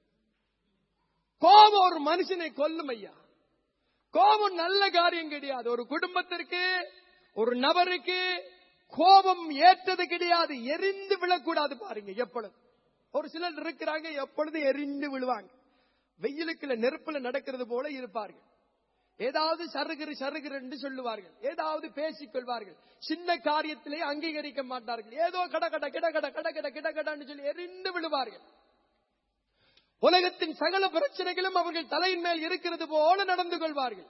கோபம் ஒரு மனுஷனை கொல்லும் ஐயா கோபம் நல்ல காரியம் கிடையாது ஒரு குடும்பத்திற்கு ஒரு நபருக்கு கோபம் ஏற்றது கிடையாது எரிந்து விழக்கூடாது பாருங்க எப்பொழுது ஒரு சிலர் இருக்கிறாங்க எப்பொழுது எரிந்து விழுவாங்க வெயிலுக்குள்ள நெருப்புல நடக்கிறது போல இருப்பார்கள் ஏதாவது சருகிரு சருகிரு என்று சொல்லுவார்கள் ஏதாவது பேசிக் கொள்வார்கள் சின்ன காரியத்திலே அங்கீகரிக்க மாட்டார்கள் ஏதோ கட கட கிட கட கட கட கிட கடன்னு சொல்லி எரிந்து விழுவார்கள் உலகத்தின் சகல பிரச்சனைகளும் அவர்கள் தலையின் மேல் இருக்கிறது போல நடந்து கொள்வார்கள்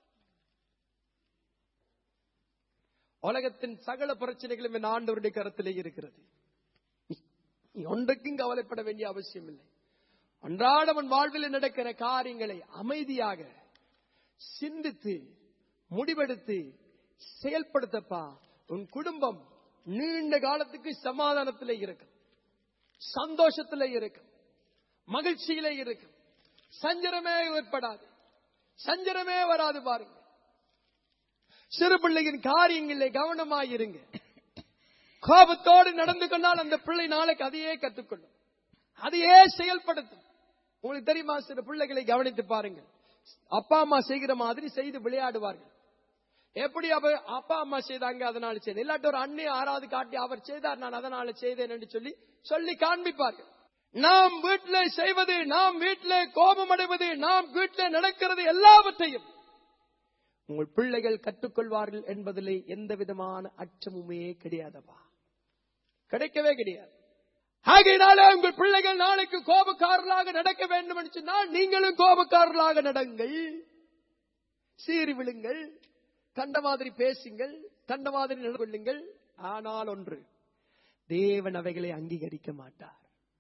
உலகத்தின் சகல பிரச்சனைகளும் என் ஆண்டவருடைய கருத்திலே இருக்கிறது நீ ஒன்றுக்கும் கவலைப்பட வேண்டிய அவசியம் இல்லை அன்றாடவன் வாழ்வில் நடக்கிற காரியங்களை அமைதியாக சிந்தித்து முடிவெடுத்து செயல்படுத்தப்பா உன் குடும்பம் நீண்ட காலத்துக்கு சமாதானத்திலே இருக்கும் சந்தோஷத்திலே இருக்கும் மகிழ்ச்சியிலே இருக்கும் சஞ்சரமே ஏற்படாது சஞ்சரமே வராது பாருங்க சிறு பிள்ளையின் காரியங்களிலே கவனமாயிருங்க கோபத்தோடு நடந்து கொண்டால் அந்த பிள்ளை நாளைக்கு அதையே கற்றுக்கொள்ளும் அதையே செயல்படுத்தும் உங்களுக்கு தெரியுமா சில பிள்ளைகளை கவனித்து பாருங்கள் அப்பா அம்மா செய்கிற மாதிரி செய்து விளையாடுவார்கள் எப்படி அவ அப்பா அம்மா செய்தாங்க அதனால செய்தேன் இல்லாட்டி ஒரு அண்ணி ஆறாவது காட்டி அவர் செய்தார் நான் அதனால செய்தேன் என்று சொல்லி சொல்லி காண்பிப்பார்கள் நாம் வீட்டில் செய்வது நாம் வீட்டில் கோபம் அடைவது நாம் வீட்டில் நடக்கிறது எல்லாவற்றையும் உங்கள் பிள்ளைகள் கற்றுக்கொள்வார்கள் என்பதிலே எந்த விதமான அச்சமுமே கிடையாதப்பா கிடைக்கவே கிடையாது ஆகையினாலே உங்கள் பிள்ளைகள் நாளைக்கு கோபக்காரர்களாக நடக்க வேண்டும் என்று சொன்னால் நீங்களும் கோபக்காரர்களாக நடங்கள் சீறி விழுங்கள் கண்ட மாதிரி பேசுங்கள் கண்ட மாதிரி நடந்து கொள்ளுங்கள் ஆனால் ஒன்று தேவன் அவைகளை அங்கீகரிக்க மாட்டார்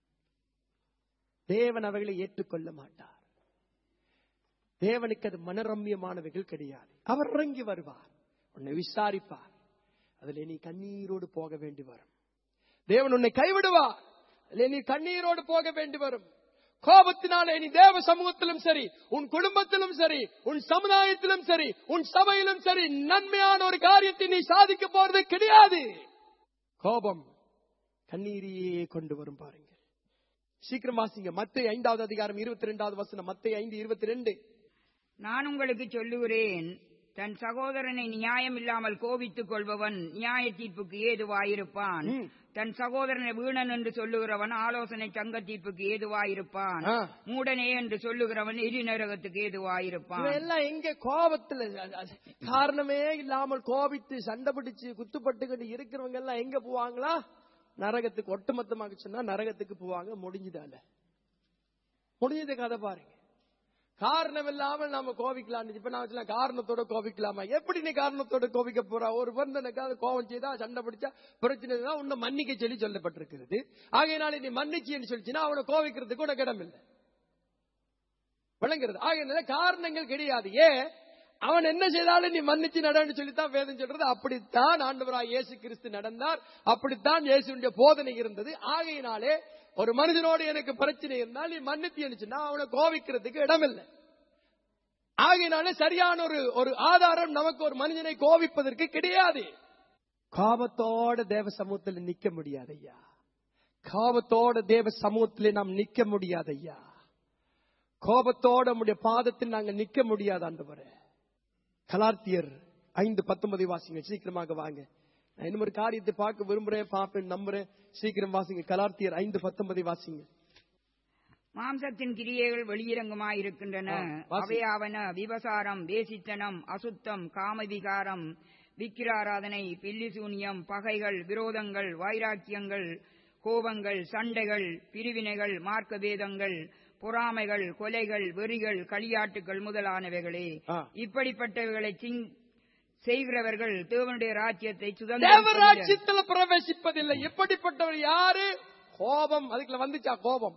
தேவன் அவைகளை ஏற்றுக்கொள்ள மாட்டார் தேவனுக்கு அது மனரம்யமானவைகள் கிடையாது அவர் இறங்கி வருவார் உன்னை விசாரிப்பார் அதில் நீ கண்ணீரோடு போக வேண்டி வரும் தேவன் உன்னை கைவிடுவார் அதில் நீ கண்ணீரோடு போக வேண்டி வரும் கோபத்தினாலே நீ தேவ சமூகத்திலும் சரி உன் குடும்பத்திலும் சரி உன் சமுதாயத்திலும் சரி உன் சபையிலும் சரி நன்மையான ஒரு காரியத்தை நீ சாதிக்க போறது கிடையாது கோபம் கண்ணீரையே கொண்டு வரும் பாருங்க சீக்கிரம் வாசிங்க மத்திய ஐந்தாவது அதிகாரம் இருபத்தி ரெண்டாவது வசனம் மத்திய ஐந்து இருபத்தி ரெண்டு நான் உங்களுக்கு சொல்லுகிறேன் தன் சகோதரனை நியாயம் இல்லாமல் கோபித்துக் கொள்பவன் நியாய தீர்ப்புக்கு ஏதுவாயிருப்பான் ம். தன் சகோதரனை வீணன் என்று சொல்லுகிறவன் ஆலோசனை சங்க தீர்ப்புக்கு ஏதுவாயிருப்பான் ஆ. மூடனே என்று சொல்லுகிறவன் எரி நரகத்துக்கு ஏதுவாயிருப்பான் இவெல்லாம் எங்க கோபத்துல அ- அ- காரணமே இல்லாமல் கோபித்து சண்டை பிடிச்சு குத்துப்பட்டுக்கிட்டு இருக்கிறவங்க எல்லாம் எங்க போவாங்களா நரகத்துக்கு ஒட்டுமொத்தமாக சொன்னா நரகத்துக்கு போவாங்க முடிஞ்சுதால முடிஞ்சது கதை பாருங்க காரணம் இல்லாமல் நாம கோவிக்கலாம் இப்ப நான் வச்சுலாம் காரணத்தோட கோவிக்கலாமா எப்படி நீ காரணத்தோட கோவிக்க போறா ஒரு பந்தனுக்காவது கோவம் செய்தா சண்டை பிடிச்சா பிரச்சனை தான் உன்னை மன்னிக்க சொல்லி சொல்லப்பட்டிருக்கிறது ஆகையினால நீ மன்னிச்சின்னு சொல்லிச்சுன்னா அவனை கோவிக்கிறதுக்கு உனக்கு இடம் இல்லை விளங்குறது ஆகையினால காரணங்கள் கிடையாது ஏன் அவன் என்ன செய்தாலும் நீ மன்னிச்சு நடன்னு சொல்லித்தான் வேதம் சொல்றது அப்படித்தான் ஆண்டவராய் இயேசு கிறிஸ்து நடந்தார் அப்படித்தான் இயேசுடைய போதனை இருந்தது ஆகையினாலே ஒரு மனிதனோடு எனக்கு பிரச்சனை இருந்தால் நீ மன்னித்து இருந்துச்சுன்னா அவனை கோவிக்கிறதுக்கு இடமில்லை ஆகையினாலே சரியான ஒரு ஒரு ஆதாரம் நமக்கு ஒரு மனிதனை கோவிப்பதற்கு கிடையாது கோபத்தோட தேவ சமூகத்தில் நிக்க முடியாது ஐயா கோபத்தோட தேவ சமூகத்தில் நாம் நிக்க முடியாது ஐயா கோபத்தோட நம்முடைய பாதத்தில் நாங்க நிக்க முடியாது ஆண்டவரே கலார்த்தியர் ஐந்து பத்தொன்பதை வாசிங்க சீக்கிரமாக வாங்க நான் இன்னும் ஒரு காரியத்தை பார்க்க விரும்புறேன் பார்ப்பேன் நம்புறேன் சீக்கிரம் வாசிங்க கலார்த்தியர் ஐந்து பத்தொன்பதை வாசிங்க மாம்சத்தின் கிரியைகள் வெளியிறங்குமாயிருக்கின்றன ஆ, வாசி. அவையாவன விபசாரம் வேசித்தனம் அசுத்தம் காமவிகாரம் விக்கிராராதனை பில்லிசூனியம் பகைகள் விரோதங்கள் வைராக்கியங்கள் கோபங்கள் சண்டைகள் பிரிவினைகள் மார்க்க வேதங்கள் பொறாமைகள் கொலைகள் வெறிகள் களியாட்டுகள் முதலானவைகளே ஆ. இப்படிப்பட்டவைகளை சிங்- செய்கிறவர்கள் தேவனுடைய ராஜ்யத்தை சுதந்திரம் தேவராட்சியத்துல பிரவேசிப்பதில்லை எப்படிப்பட்டவர் யாரு கோபம் அதுக்குள்ள வந்துச்சா கோபம்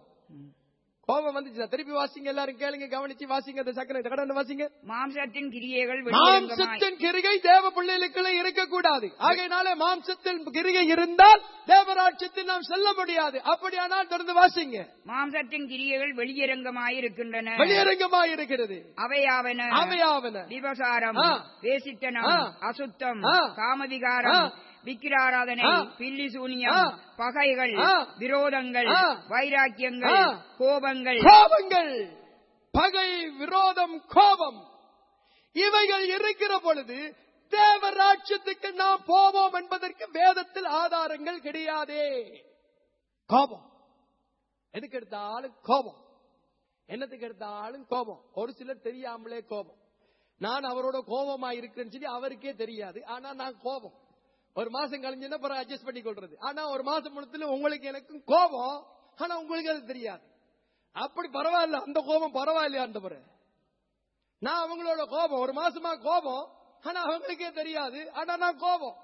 கோபம் வந்துச்சா திருப்பி வாசிங்க எல்லாரும் கேளுங்க கவனிச்சு வாசிங்க அந்த சக்கரை கடந்து வாசிங்க மாம்சத்தின் கிரியைகள் வெளியிறங்குமாய் மாம்சத்தின் கிரிகை தேவ பிள்ளைகளுக்குள்ள இருக்கக்கூடாது ஆகையினாலே மாம்சத்தின் கிரிகை இருந்தால் தேவராட்சியத்தில் நாம் செல்ல முடியாது அப்படியானால் தொடர்ந்து வாசிங்க மாம்சத்தின் கிரியைகள் வெளியரங்கமாயிருக்கின்றன வெளியரங்கமாய் இருக்கிறது அவையாவன அவையாவன விபசாரம் ஆ. வேசித்தனம் ஆ. அசுத்தம் ஆ. காமவிகாரம் ஆ. விக்கிராராதனை ஆ. பில்லிசூனியம் ஆ. பகைகள் ஆ. விரோதங்கள் ஆ. வைராக்கியங்கள் ஆ. கோபங்கள் கோபங்கள் பகை விரோதம் கோபம் இவைகள் இருக்கிற பொழுது தேவராட்சியத்துக்கு நாம் போவோம் என்பதற்கு வேதத்தில் ஆதாரங்கள் கிடையாதே கோபம் எதுக்கு எடுத்தாலும் கோபம் என்னத்துக்கு எடுத்தாலும் கோபம் ஒரு சிலர் தெரியாமலே கோபம் நான் அவரோட கோபமா இருக்கிறேன்னு சொல்லி அவருக்கே தெரியாது ஆனா நான் கோபம் ஒரு மாசம் கழிஞ்சுன்னா பிறகு அட்ஜஸ்ட் பண்ணி கொள்றது ஆனா ஒரு மாசம் முழுத்துல உங்களுக்கு எனக்கும் கோபம் ஆனா உங்களுக்கு அது தெரியாது அப்படி பரவாயில்ல அந்த கோபம் பரவாயில்லையா அந்த நான் அவங்களோட கோபம் ஒரு மாசமா கோபம் ஆனா அவங்களுக்கே தெரியாது ஆனா நான் கோபம்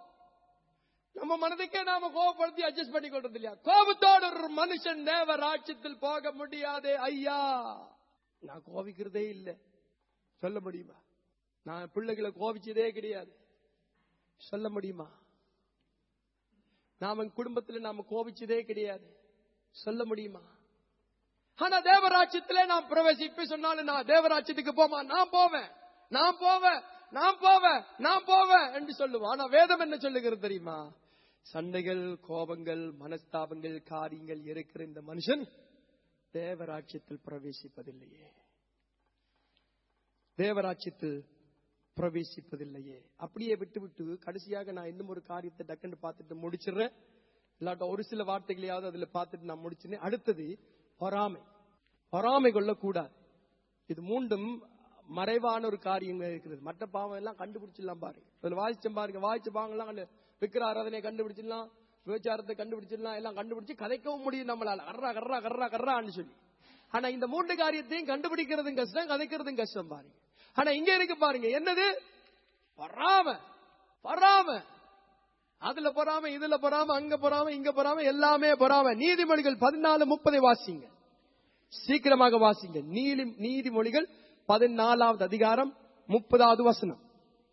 நம்ம மனதுக்கே நாம கோபப்படுத்தி அட்ஜஸ்ட் பண்ணி கொள்றது இல்லையா கோபத்தோட ஒரு மனுஷன் தேவ ராட்சியத்தில் போக முடியாதே ஐயா நான் கோபிக்கிறதே இல்லை சொல்ல முடியுமா நான் பிள்ளைகளை கோபிச்சதே கிடையாது சொல்ல முடியுமா நாம குடும்பத்துல நாம கோபிச்சதே கிடையாது சொல்ல முடியுமா ஆனா தேவராட்சியத்திலே நான் பிரவேசிப்பு சொன்னாலும் நான் தேவராட்சியத்துக்கு போமா நான் போவேன் நான் போவேன் நான் போவேன் நான் போவேன் என்று சொல்லுவான் ஆனா வேதம் என்ன சொல்லுகிறது தெரியுமா சண்டைகள் கோபங்கள் மனஸ்தாபங்கள் காரியங்கள் இருக்கிற இந்த மனுஷன் தேவராட்சியத்தில் பிரவேசிப்பதில்லையே தேவராட்சியத்தில் பிரவேசிப்பதில்லையே அப்படியே விட்டு விட்டு கடைசியாக நான் இன்னும் ஒரு காரியத்தை டக்குன்னு பார்த்துட்டு முடிச்சிடுறேன் இல்லாட்ட ஒரு சில வார்த்தைகளையாவது அதுல பார்த்துட்டு நான் முடிச்சினேன் அடுத்தது பொறாமை பொறாமை கொள்ளக்கூடாது இது மூன்றும் மறைவான ஒரு காரியம் இருக்கிறது மற்ற பாவம் எல்லாம் கண்டுபிடிச்சிடலாம் பாருங்க அதுல வாசிச்சம் பாருங்க வாசிச்ச பாவங்கள்லாம் கண்டு விக்கிர ஆராதனை கண்டுபிடிச்சிடலாம் விபச்சாரத்தை கண்டுபிடிச்சிடலாம் எல்லாம் கண்டுபிடிச்சு கதைக்கவும் முடியும் நம்மளால கர்றா கர்றா கர்றா கர்றான்னு சொல்லி ஆனா இந்த மூன்று காரியத்தையும் கண்டுபிடிக்கிறதும் கஷ்டம் கதைக்கிறதும் கஷ்டம் பாருங்க ஆனா இங்க இருக்கு பாருங்க என்னது பொறாம பொறாம அதுல பொறாம இதுல பொறாம அங்க பொறாம இங்க பொறாம எல்லாமே பொறாம நீதிமொழிகள் பதினாலு முப்பதை வாசிங்க சீக்கிரமாக வாசிங்க நீதி நீதிமொழிகள் பதினாலாவது அதிகாரம் முப்பதாவது வசனம்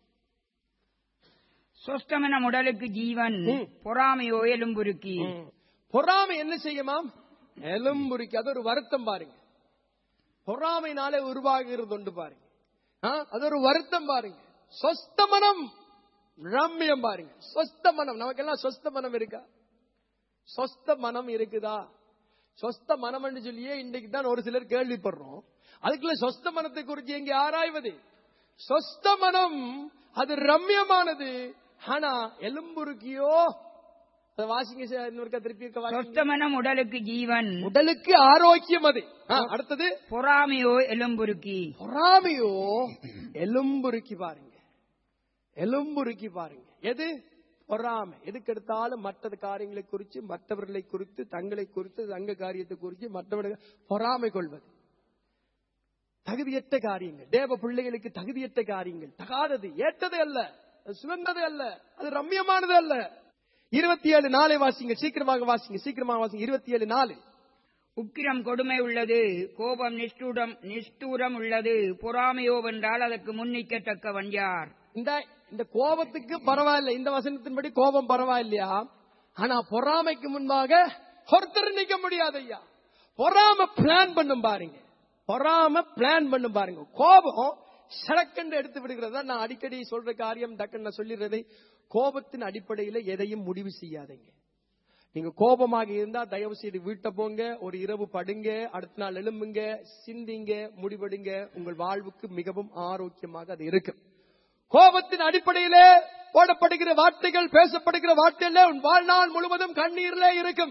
சொஸ்தமன உடலுக்கு ஜீவன் ம். பொறாமையோ எலும்புருக்கி பொறாமை என்ன செய்யுமாம் எலும்புரிக்கு அது ஒரு வருத்தம் பாருங்க பொறாமைனாலே உருவாகிறது உண்டு பாருங்க ஆ, அது ஒரு வருத்தம் பாருங்க சொஸ்த மனம் ரம்மியம் பாருங்க சொஸ்த மனம் நமக்கெல்லாம் சொஸ்த மனம் இருக்கா சொஸ்த மனம் இருக்குதா சொஸ்த மனம்னு சொல்லியே இன்னைக்கு தான் ஒரு சிலர் கேள்விப்படுறோம் அதுக்குள்ள சொஸ்த மனத்தை குறித்து எங்க ஆராய்வது சொஸ்த மனம் அது ரம்யமானது ஆனா எலும்புருக்கியோ அதை வாசிங்க சார் இன்னொருக்கா திருப்பி இருக்க வாசிங்க. சொஸ்தமனம் உடலுக்கு ஜீவன் உடலுக்கு ஆரோக்கியம் அது ஆ, அடுத்தது பொறாமையோ எலும்புருக்கி பொறாமையோ எலும்புருக்கி பாருங்க எலும்புருக்கி பாருங்க எது பொறாமை எதுக்கு எடுத்தாலும் மற்ற காரியங்களை குறித்து மற்றவர்களை குறித்து தங்களை குறித்து தங்க காரியத்தை குறித்து மற்றவர்கள் பொறாமை கொள்வது தகுதியற்ற காரியங்கள் தேவ பிள்ளைகளுக்கு தகுதியற்ற காரியங்கள் தகாதது ஏற்றது அல்ல அது சிறந்தது அல்ல அது ரம்யமானது அல்ல இருபத்தி ஏழு நாளை வாசிங்க சீக்கிரமாக வாசிங்க சீக்கிரமாக வாசிங்க இருபத்தி ஏழு நாலு உக்கிரம் கொடுமை உள்ளது கோபம் நிஷ்டூரம் நிஷ்டூரம் உள்ளது பொறாமையோ வென்றால் அதற்கு முன்னிக்கத்தக்கவன் யார் இந்த இந்த கோபத்துக்கு பரவாயில்ல இந்த வசனத்தின்படி கோபம் பரவாயில்லையா ஆனா பொறாமைக்கு முன்பாக ஒருத்தர் நிக்க முடியாது ஐயா பொறாம பிளான் பண்ணும் பாருங்க பொறாம பிளான் பண்ணும் பாருங்க கோபம் சடக்கென்று எடுத்து விடுகிறதா நான் அடிக்கடி சொல்ற காரியம் டக்குன்னு நான் சொல்லிடுறதை கோபத்தின் அடிப்படையில எதையும் முடிவு செய்யாதீங்க நீங்க கோபமாக இருந்தா தயவு செய்து வீட்டை போங்க ஒரு இரவு படுங்க அடுத்த நாள் எழும்புங்க சிந்திங்க முடிவெடுங்க உங்கள் வாழ்வுக்கு மிகவும் ஆரோக்கியமாக அது இருக்கு கோபத்தின் அடிப்படையிலே போடப்படுகிற வார்த்தைகள் பேசப்படுகிற வார்த்தையில உன் வாழ்நாள் முழுவதும் கண்ணீரிலே இருக்கும்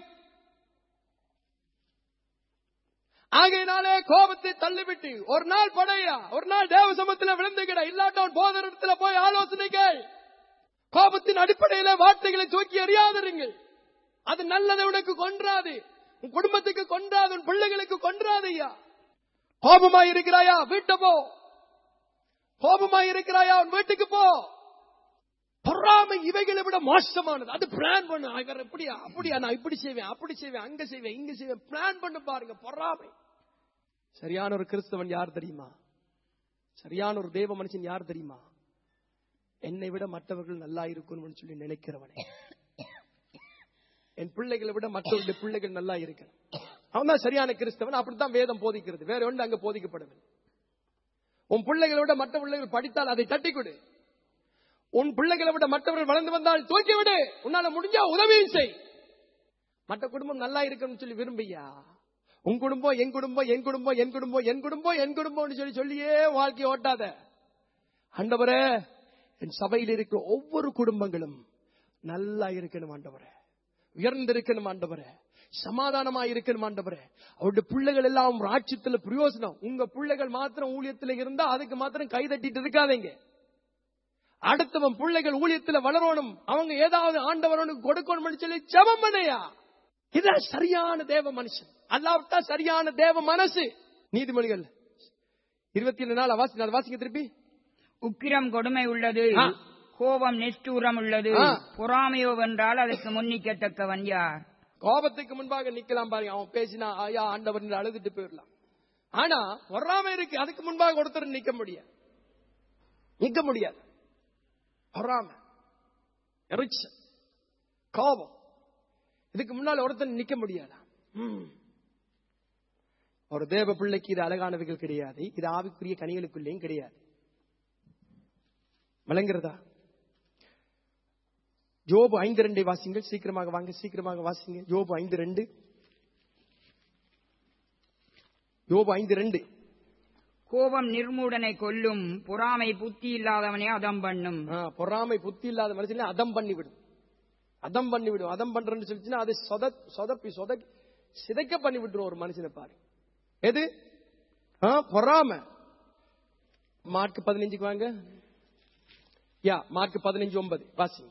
ஆகையினாலே கோபத்தை தள்ளிவிட்டு ஒரு நாள் படையா ஒரு நாள் தேவ சமத்துல விழுந்துகிட இல்லாட்டவன் போதரத்துல போய் ஆலோசனை கேள் கோபத்தின் அடிப்படையில வார்த்தைகளை தூக்கி எறியாதிருங்கள் அது நல்லதை உனக்கு கொன்றாது உன் குடும்பத்துக்கு கொன்றாது உன் பிள்ளைகளுக்கு கொன்றாது ஐயா கோபமாய் இருக்கிறாயா வீட்டை போ கோபமாய் இருக்கிறாயா உன் வீட்டுக்கு போ பொறாமை இவைகளை விட மோசமானது அது பிளான் பண்ணு இவர் இப்படியா அப்படியா நான் இப்படி செய்வேன் அப்படி செய்வேன் அங்க செய்வேன் இங்க செய்வேன் பிளான் பண்ணு பாருங்க பொறாமை சரியான ஒரு கிறிஸ்தவன் யார் தெரியுமா சரியான ஒரு தேவ மனுஷன் யார் தெரியுமா என்னை விட மற்றவர்கள் நல்லா இருக்கணும்னு சொல்லி நினைக்கிறவனே என் பிள்ளைகளை விட மற்றவருடைய பிள்ளைகள் நல்லா இருக்கணும் அவன் தான் சரியான கிறிஸ்தவன் அப்படித்தான் வேதம் போதிக்கிறது வேற ஒன்று அங்க போதிக்கப்படவில்லை உன் பிள்ளைகளை விட மற்ற பிள்ளைகள் படித்தால் அதை தட்டி கொடு உன் பிள்ளைகளை விட மற்றவர்கள் வளர்ந்து வந்தால் தூக்கி விடு உன்னால முடிஞ்சா உதவியும் செய் மற்ற குடும்பம் நல்லா இருக்கணும்னு சொல்லி விரும்பியா உன் குடும்பம் என் குடும்பம் என் குடும்பம் என் குடும்பம் என் குடும்பம் என் குடும்பம்னு சொல்லி சொல்லியே வாழ்க்கையை ஓட்டாத ஆண்டவரே என் சபையில் இருக்கிற ஒவ்வொரு குடும்பங்களும் நல்லா இருக்கணும் ஆண்டவரே உயர்ந்திருக்கணும் ஆண்டவரே சமாதானமா இருக்கணும் ஆண்டவரே அவருடைய பிள்ளைகள் எல்லாம் ராட்சியத்துல பிரயோசனம் உங்க பிள்ளைகள் மாத்திரம் ஊழியத்துல இருந்தா அதுக்கு மாத்திரம் கை தட்டிட்டு இருக்காதீங்க அடுத்தவன் பிள்ளைகள் ஊழியத்துல வளரணும் அவங்க ஏதாவது ஆண்டவரனுக்கு கொடுக்கணும் சொல்லி ஜெபம் பண்ணையா இதான் சரியான தேவ மனுஷன் அல்லாவிட்டா சரியான தேவ மனசு நீதிமொழிகள் இருபத்தி ஏழு நாள் வாசி அதை வாசிங்க திருப்பி உக்கிரம் கொடுமை உள்ளது ஆ. கோபம் நிஷ்டூரம் உள்ளது ஆ. பொறாமையோ வென்றால் அதற்கு முன்னிக்கத்தக்கவன் யார் கோபத்துக்கு முன்பாக நிக்கலாம் பாருங்க அவன் பேசினா ஐயா ஆண்டவர் என்று அழுதுட்டு போயிடலாம் ஆனா பொறாமை இருக்கு அதுக்கு முன்பாக ஒருத்தர் நிக்க முடியாது நிக்க முடியாது பொறாமை எரிச்சல் கோபம் இதுக்கு முன்னால ஒருத்தர் நிக்க முடியாதா ம். ஒரு தேவ பிள்ளைக்கு இது அழகானவைகள் கிடையாது இது ஆவிக்குரிய கனிகளுக்குள்ளேயும் கிடையாது விளங்குறதா ஜோபு ஐந்து ரெண்டை வாசிங்கள் சீக்கிரமாக வாங்க சீக்கிரமாக வாசிங்க ஜோபு ஐந்து ரெண்டு யோபு ஐந்து ரெண்டு கோபம் நிர்மூடனை கொல்லும் பொறாமை புத்தி இல்லாதவனே அதம் பண்ணும் ஆ, பொறாமை புத்தி இல்லாத மனுஷன் அதம் பண்ணிவிடும் அதம் பண்ணிவிடும் அதம் பண்றேன்னு சொல்லிச்சுன்னா அது சொத சொதப்பி சொத சிதைக்க பண்ணி விட்டுரும் ஒரு மனுஷனை பாரு எது ஆ, பொறாமை மார்க் பதினஞ்சுக்கு வாங்க யா மார்க் பதினஞ்சு ஒன்பது வாசிங்க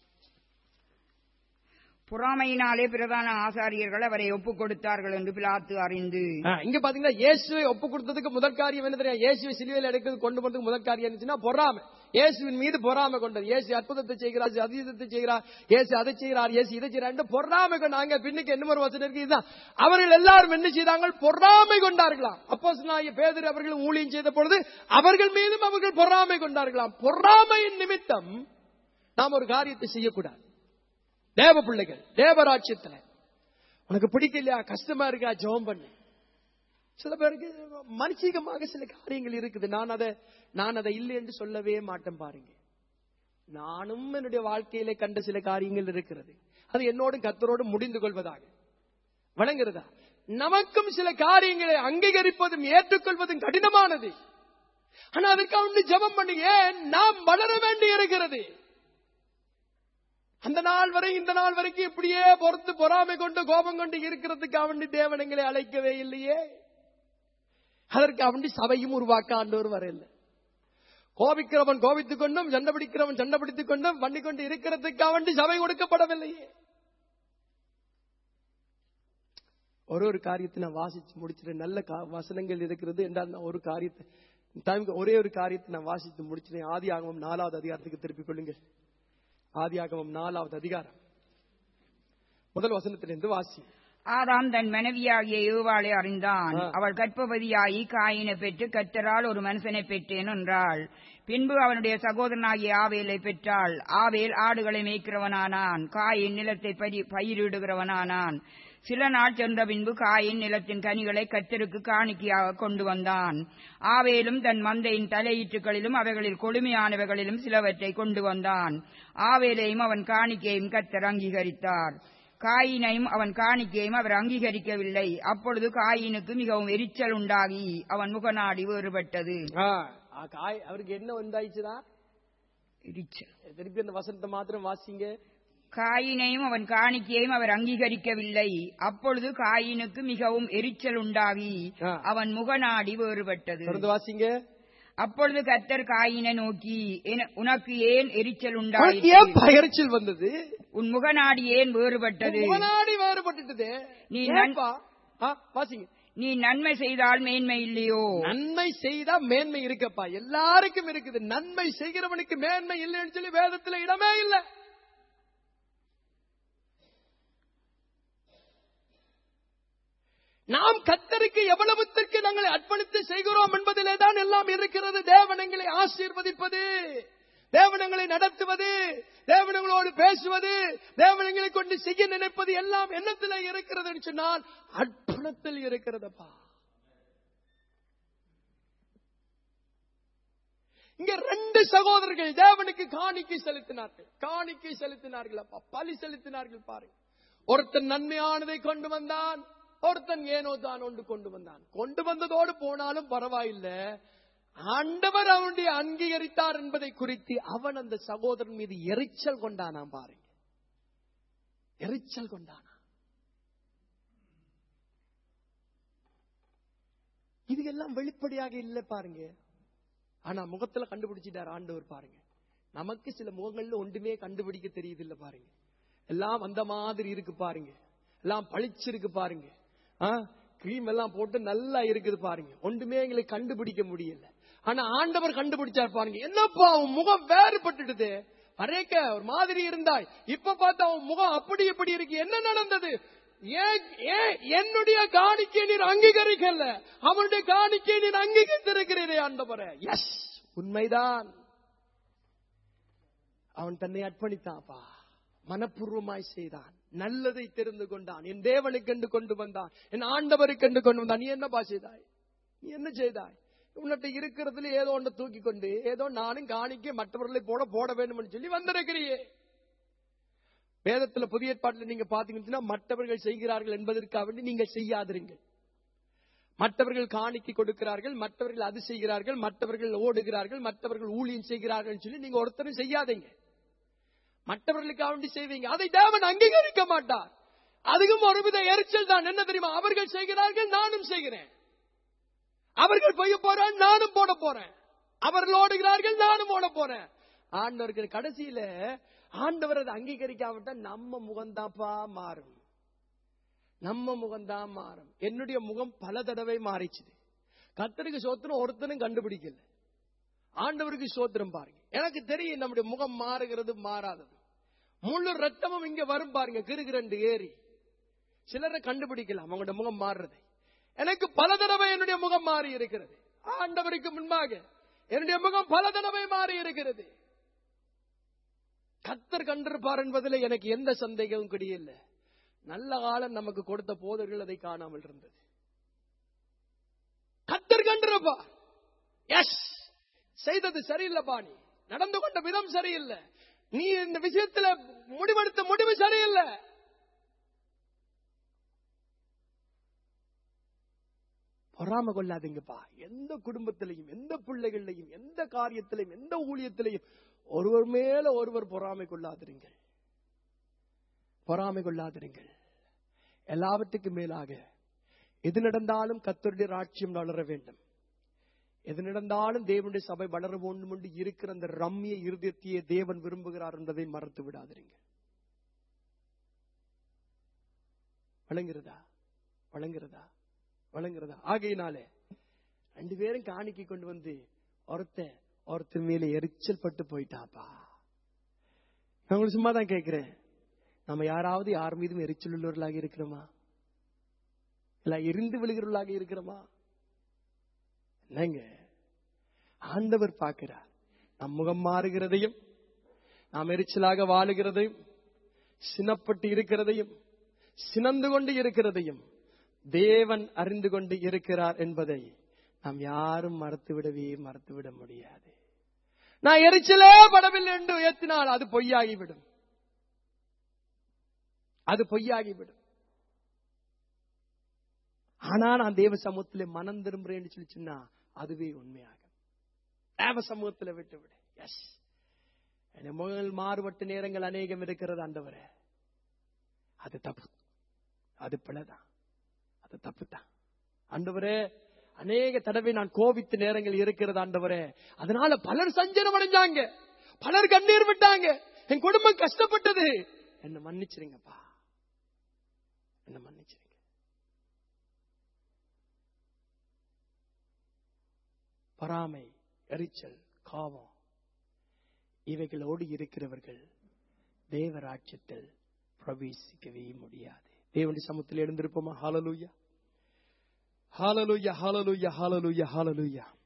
பொறாமையினாலே பிரதான ஆசாரியர்கள் அவரை ஒப்புக் கொடுத்தார்கள் என்று பிலாத்து அறிந்து ஆ, இங்க பாத்தீங்கன்னா இயேசுவை ஒப்பு கொடுத்ததுக்கு முதல் காரியம் என்ன தெரியும் இயேசுவை சிலுவையில் எடுக்கிறது கொண்டு போறதுக்கு முதல் காரியம் இருந்துச்சுன்னா பொறாமை இயேசுவின் மீது பொறாமை கொண்டது இயேசு அற்புதத்தை செய்கிறார் இயேசு அதீதத்தை செய்கிறார் இயேசு அதை செய்கிறார் இயேசு இதை செய்கிறார் பொறாமை கொண்டாங்க பின்னுக்கு என்ன ஒரு வசனம் இருக்கு இதுதான் அவர்கள் எல்லாரும் என்ன செய்தாங்க பொறாமை கொண்டார்களாம் அப்போ பேதர் அவர்கள் ஊழியம் செய்த பொழுது அவர்கள் மீதும் அவர்கள் பொறாமை கொண்டார்களாம் பொறாமையின் நிமித்தம் நாம் ஒரு காரியத்தை செய்யக்கூடாது தேவ பிள்ளைகள் தேவராட்சியத்துல உனக்கு பிடிக்கலையா கஷ்டமா இருக்கா ஜெபம் பண்ணு சில பேருக்கு மனுஷிகமாக சில காரியங்கள் இருக்குது நான் அதை நான் அதை இல்லை என்று சொல்லவே மாட்டேன் பாருங்க நானும் என்னுடைய வாழ்க்கையிலே கண்ட சில காரியங்கள் இருக்கிறது அது என்னோடும் கத்தரோடும் முடிந்து கொள்வதாக வணங்குறதா நமக்கும் சில காரியங்களை அங்கீகரிப்பதும் ஏற்றுக்கொள்வதும் கடினமானது ஆனா அதுக்கு அவனு ஜெபம் பண்ணி ஏன் நாம் வளர வேண்டி இருக்கிறது அந்த நாள் வரை இந்த நாள் வரைக்கும் இப்படியே பொறுத்து பொறாமை கொண்டு கோபம் கொண்டு இருக்கிறதுக்கு அவண்டி தேவன் எங்களை அழைக்கவே இல்லையே அதற்கு அவண்டி சபையும் உருவாக்க ஆண்டவர் வரையில்லை கோபிக்கிறவன் கோபித்துக் கொண்டும் சண்டை பிடிக்கிறவன் சண்டை பிடித்துக் கொண்டும் பண்ணி கொண்டு இருக்கிறதுக்கு அவண்டி சபை கொடுக்கப்படவில்லையே ஒரு ஒரு காரியத்தை நான் வாசிச்சு முடிச்சிட்டேன் நல்ல கா- வசனங்கள் இருக்கிறது என்றால் நான் ஒரு காரியத்தை டைம் ஒரே ஒரு காரியத்தை நான் வாசித்து முடிச்சிட்டேன் ஆதி ஆகமம் நாலாவது அதிகாரத்துக்கு திருப்பிக் கொள்ளுங்கள் ஆதி ஆகமம் நாலாவது அதிகாரம் முதல் வசனத்திலிருந்து வாசி ஆதாம் தன் மனைவியாகிய ஏவாளை அறிந்தான் ஆ. அவள் கற்பவதியாகி காயினை பெற்று கத்தரால் ஒரு மனுஷனை பெற்றேன் என்றாள் பின்பு அவனுடைய சகோதரனாகிய ஆவேலை பெற்றாள் ஆவேல் ஆடுகளை மேய்க்கிறவனானான் காயின் நிலத்தை பரி- பயிரிடுகிறவனானான் சில நாள் சென்ற பின்பு காயின் நிலத்தின் கனிகளை கத்தருக்கு காணிக்கையாக கொண்டு வந்தான் ஆவேலும் தன் மந்தையின் தலையீற்றுகளிலும் அவைகளில் கொடுமையானவைகளிலும் சிலவற்றை கொண்டு வந்தான் ஆவேலையும் அவன் காணிக்கையும் கத்தர் அங்கீகரித்தார் காயினையும் அவன் காணிக்கையும் அவர் அங்கீகரிக்கவில்லை அப்பொழுது காயினுக்கு மிகவும் எரிச்சல் உண்டாகி அவன் முகநாடி வேறுபட்டது ஆ, ஆ, காய் அவருக்கு என்ன வந்தாயிச்சுதா எரிச்சல் திருப்பி அந்த வசனத்தை மாத்திரம் வாசிங்க காயினையும் அவன் காணிக்கையும் அவர் அங்கீகரிக்கவில்லை அப்பொழுது காயினுக்கு மிகவும் எரிச்சல் உண்டாகி ஆ. அவன் முகநாடி வேறுபட்டது தொடர்ந்து வாசிங்க அப்பொழுது கத்தர் காயினை நோக்கி "என- உனக்கு ஏன் எரிச்சல் உனக்கு ஏன் உண்டாயிற்று பயிற்சியில் வந்தது உன் முகநாடி ஏன் வேறுபட்டது முகநாடி வேறுபட்டுட்டது நீ ஏன்பா? ஆ, வாசிங்க நீ நன்மை செய்தால் மேன்மை இல்லையோ நன்மை செய்தா மேன்மை இருக்கப்பா எல்லாருக்கும் இருக்குது நன்மை செய்கிறவனுக்கு மேன்மை இல்லைன்னு சொல்லி வேதத்துல இடமே இல்லை நாம் கத்தருக்கு எவ்வளவுத்திற்கு நாங்கள் அர்ப்பணித்து செய்கிறோம் என்பதிலே தான் எல்லாம் இருக்கிறது தேவனங்களை ஆசீர்வதிப்பது தேவனங்களை நடத்துவது தேவனங்களோடு பேசுவது தேவனங்களை கொண்டு செய்ய நினைப்பது எல்லாம் என்னத்தில் இருக்கிறதுன்னு சொன்னால் அர்ப்பணத்தில் இருக்கிறதப்பா இங்க ரெண்டு சகோதரர்கள் தேவனுக்கு காணிக்கை செலுத்தினார்கள் காணிக்கை செலுத்தினார்கள் அப்பா பலி செலுத்தினார்கள் பாருங்க ஒருத்தன் நன்மையானதை கொண்டு வந்தான் ஒருத்தன் ஏனோ தான் ஒன்று கொண்டு வந்தான் கொண்டு வந்ததோடு போனாலும் பரவாயில்லை ஆண்டவர் அவனுடைய அங்கீகரித்தார் என்பதை குறித்து அவன் அந்த சகோதரன் மீது எரிச்சல் கொண்டானாம் பாருங்க எரிச்சல் கொண்டானா இது எல்லாம் வெளிப்படையாக இல்லை பாருங்க ஆனா முகத்துல கண்டுபிடிச்சிட்டார் ஆண்டவர் பாருங்க நமக்கு சில முகங்கள்ல ஒன்றுமே கண்டுபிடிக்க தெரியுது இல்ல பாருங்க எல்லாம் அந்த மாதிரி இருக்கு பாருங்க எல்லாம் பளிச்சிருக்கு பாருங்க கிரீம் எல்லாம் போட்டு நல்லா இருக்குது பாருங்க ஒன்றுமே எங்களுக்கு கண்டுபிடிக்க முடியல ஆனா ஆண்டவர் கண்டுபிடிச்சார் பாருங்க என்னப்பா உன் முகம் வேறுபட்டுடுது வரைக்க ஒரு மாதிரி இருந்தாய் இப்ப பார்த்தா உன் முகம் அப்படி இப்படி இருக்கு என்ன நடந்தது ஏன் ஏன் என்னுடைய காணிக்கை நீர் அங்கீகரிக்கல அவனுடைய காணிக்கை நீர் அங்கீகரித்திருக்கிறீரே ஆண்டவரே எஸ் உண்மைதான் அவன் தன்னை அர்ப்பணித்தாப்பா மனப்பூர்வமாய் செய்தான் நல்லதை தெரிந்து கொண்டான் என் தேவனுக்கென்று கொண்டு வந்தான் என் ஆண்டவருக்கென்று கொண்டு வந்தான் நீ என்னப்பா செய்தாய் நீ என்ன செய்தாய் உன்னிட்ட இருக்கிறதுல ஏதோ ஒன்று தூக்கி கொண்டு ஏதோ நானும் காணிக்க மற்றவர்களை போட போட வேண்டும்னு சொல்லி வந்திருக்கிறியே வேதத்துல புதிய ஏற்பாட்டில் நீங்க பாத்தீங்கன்னா மற்றவர்கள் செய்கிறார்கள் என்பதற்காக வேண்டி நீங்கள் செய்யாதிருங்கள் மற்றவர்கள் காணிக்கை கொடுக்கிறார்கள் மற்றவர்கள் அது செய்கிறார்கள் மற்றவர்கள் ஓடுகிறார்கள் மற்றவர்கள் ஊழியம் செய்கிறார்கள் சொல்லி நீங்க ஒருத்தரும் செய்யாதீங்க மற்றவர்களுக்காக வேண்டி செய்வீங்க அதை தேவன் அங்கீகரிக்க மாட்டார் அதுவும் ஒருவித எரிச்சல் தான் என்ன தெரியுமா அவர்கள் செய்கிறார்கள் நானும் செய்கிறேன் அவர்கள் பொய்ய போறேன் நானும் போட போறேன் அவர்கள் ஓடுகிறார்கள் நானும் ஓட போறேன் ஆண்டவர்கள் கடைசியில ஆண்டவர் அதை அங்கீகரிக்காவிட்டா நம்ம முகம்தான்ப்பா மாறும் நம்ம முகம்தான் மாறும் என்னுடைய முகம் பல தடவை மாறிச்சுது கத்தருக்கு சோத்திரம் ஒருத்தனும் கண்டுபிடிக்கல ஆண்டவருக்கு சோத்திரம் பாருங்க எனக்கு தெரியும் நம்முடைய முகம் மாறுகிறது மாறாதது முழு ரத்தமும் இங்க வரும் பாருங்க கிருகிரண்டு ஏறி சிலரை கண்டுபிடிக்கலாம் அவங்களோட முகம் மாறுறது எனக்கு பல தடவை என்னுடைய முகம் மாறி இருக்கிறது ஆண்டவருக்கு முன்பாக என்னுடைய முகம் பல தடவை மாறி இருக்கிறது கத்தர் கண்டிருப்பார் என்பதில் எனக்கு எந்த சந்தேகமும் கிடையல நல்ல காலம் நமக்கு கொடுத்த போதர்கள் அதை காணாமல் இருந்தது கத்தர் கண்டிருப்பா எஸ் செய்தது சரியில்லைப்பா நீ நடந்து கொண்ட விதம் சரியில்லை நீ இந்த விஷயத்துல முடிவெடுத்த முடிவு சரியில்லை பொறாம கொள்ளாதீங்கப்பா எந்த குடும்பத்திலையும் எந்த பிள்ளைகள்லையும் எந்த காரியத்திலையும் எந்த ஊழியத்திலையும் ஒருவர் மேல ஒருவர் பொறாமை கொள்ளாதிருங்கள் பொறாமை கொள்ளாதிருங்கள் எல்லாவற்றுக்கும் மேலாக எது நடந்தாலும் கத்தருடைய ராட்சியம் வளர வேண்டும் எது நடந்தாலும் தேவனுடைய சபை வளர வேண்டும் என்று இருக்கிற அந்த ரம்மிய இருதயத்தையே தேவன் விரும்புகிறார் என்பதை மறந்து விடாதிருங்க விளங்குகிறதா வழங்குறதா வழங்குறதா ஆகையினாலே ரெண்டு பேரும் காணிக்கை கொண்டு வந்து ஒருத்தன் ஒருத்தர் மேல எரிச்சல் பட்டு போயிட்டாப்பா நான் உங்களுக்கு சும்மா தான் கேட்கிறேன் நம்ம யாராவது யார் மீதும் எரிச்சல் உள்ளவர்களாக இருக்கிறோமா இல்ல எரிந்து விழுகிறவர்களாக இருக்கிறோமா என்னங்க ஆண்டவர் பார்க்கிறார் நம் முகம் மாறுகிறதையும் நாம் எரிச்சலாக வாழுகிறதையும் சினப்பட்டு இருக்கிறதையும் சினந்து கொண்டு இருக்கிறதையும் தேவன் அறிந்து கொண்டு இருக்கிறார் என்பதை நாம் யாரும் மறத்துவிடவே மறத்துவிட முடியாது நான் எரிச்சலே படவில்லை என்று ஏத்தினால் அது பொய்யாகிவிடும் அது பொய்யாகிவிடும் ஆனா நான் தேவ சமூகத்திலே மனம் திரும்புறேன்னு சொல்லி சொன்னா அதுவே உண்மையாகும் தேவ சமூகத்துல விட்டு விடு எஸ் என் முகங்கள் மாறுபட்ட நேரங்கள் அநேகம் இருக்கிறது ஆண்டவரே அது தப்பு அது பிழைதான் அது தப்பு தான் ஆண்டவரே அநேக தடவை நான் கோபித்த நேரங்கள் இருக்கிறது ஆண்டவரே அதனால பலர் சஞ்சலம் அடைஞ்சாங்க பலர் கண்ணீர் விட்டாங்க என் குடும்பம் கஷ்டப்பட்டது என்ன மன்னிச்சிருங்கப்பா என்ன மன்னிச்சிருங்க பராமை எரிச்சல் காவம் இவைகளோடு இருக்கிறவர்கள் தேவராட்சியத்தில் பிரவேசிக்கவே முடியாது தேவனுடைய சமத்தில் எழுந்திருப்போமா ஹாலலூயா ஹாலலூயா ஹாலலூயா ஹாலலூயா ஹாலலூயா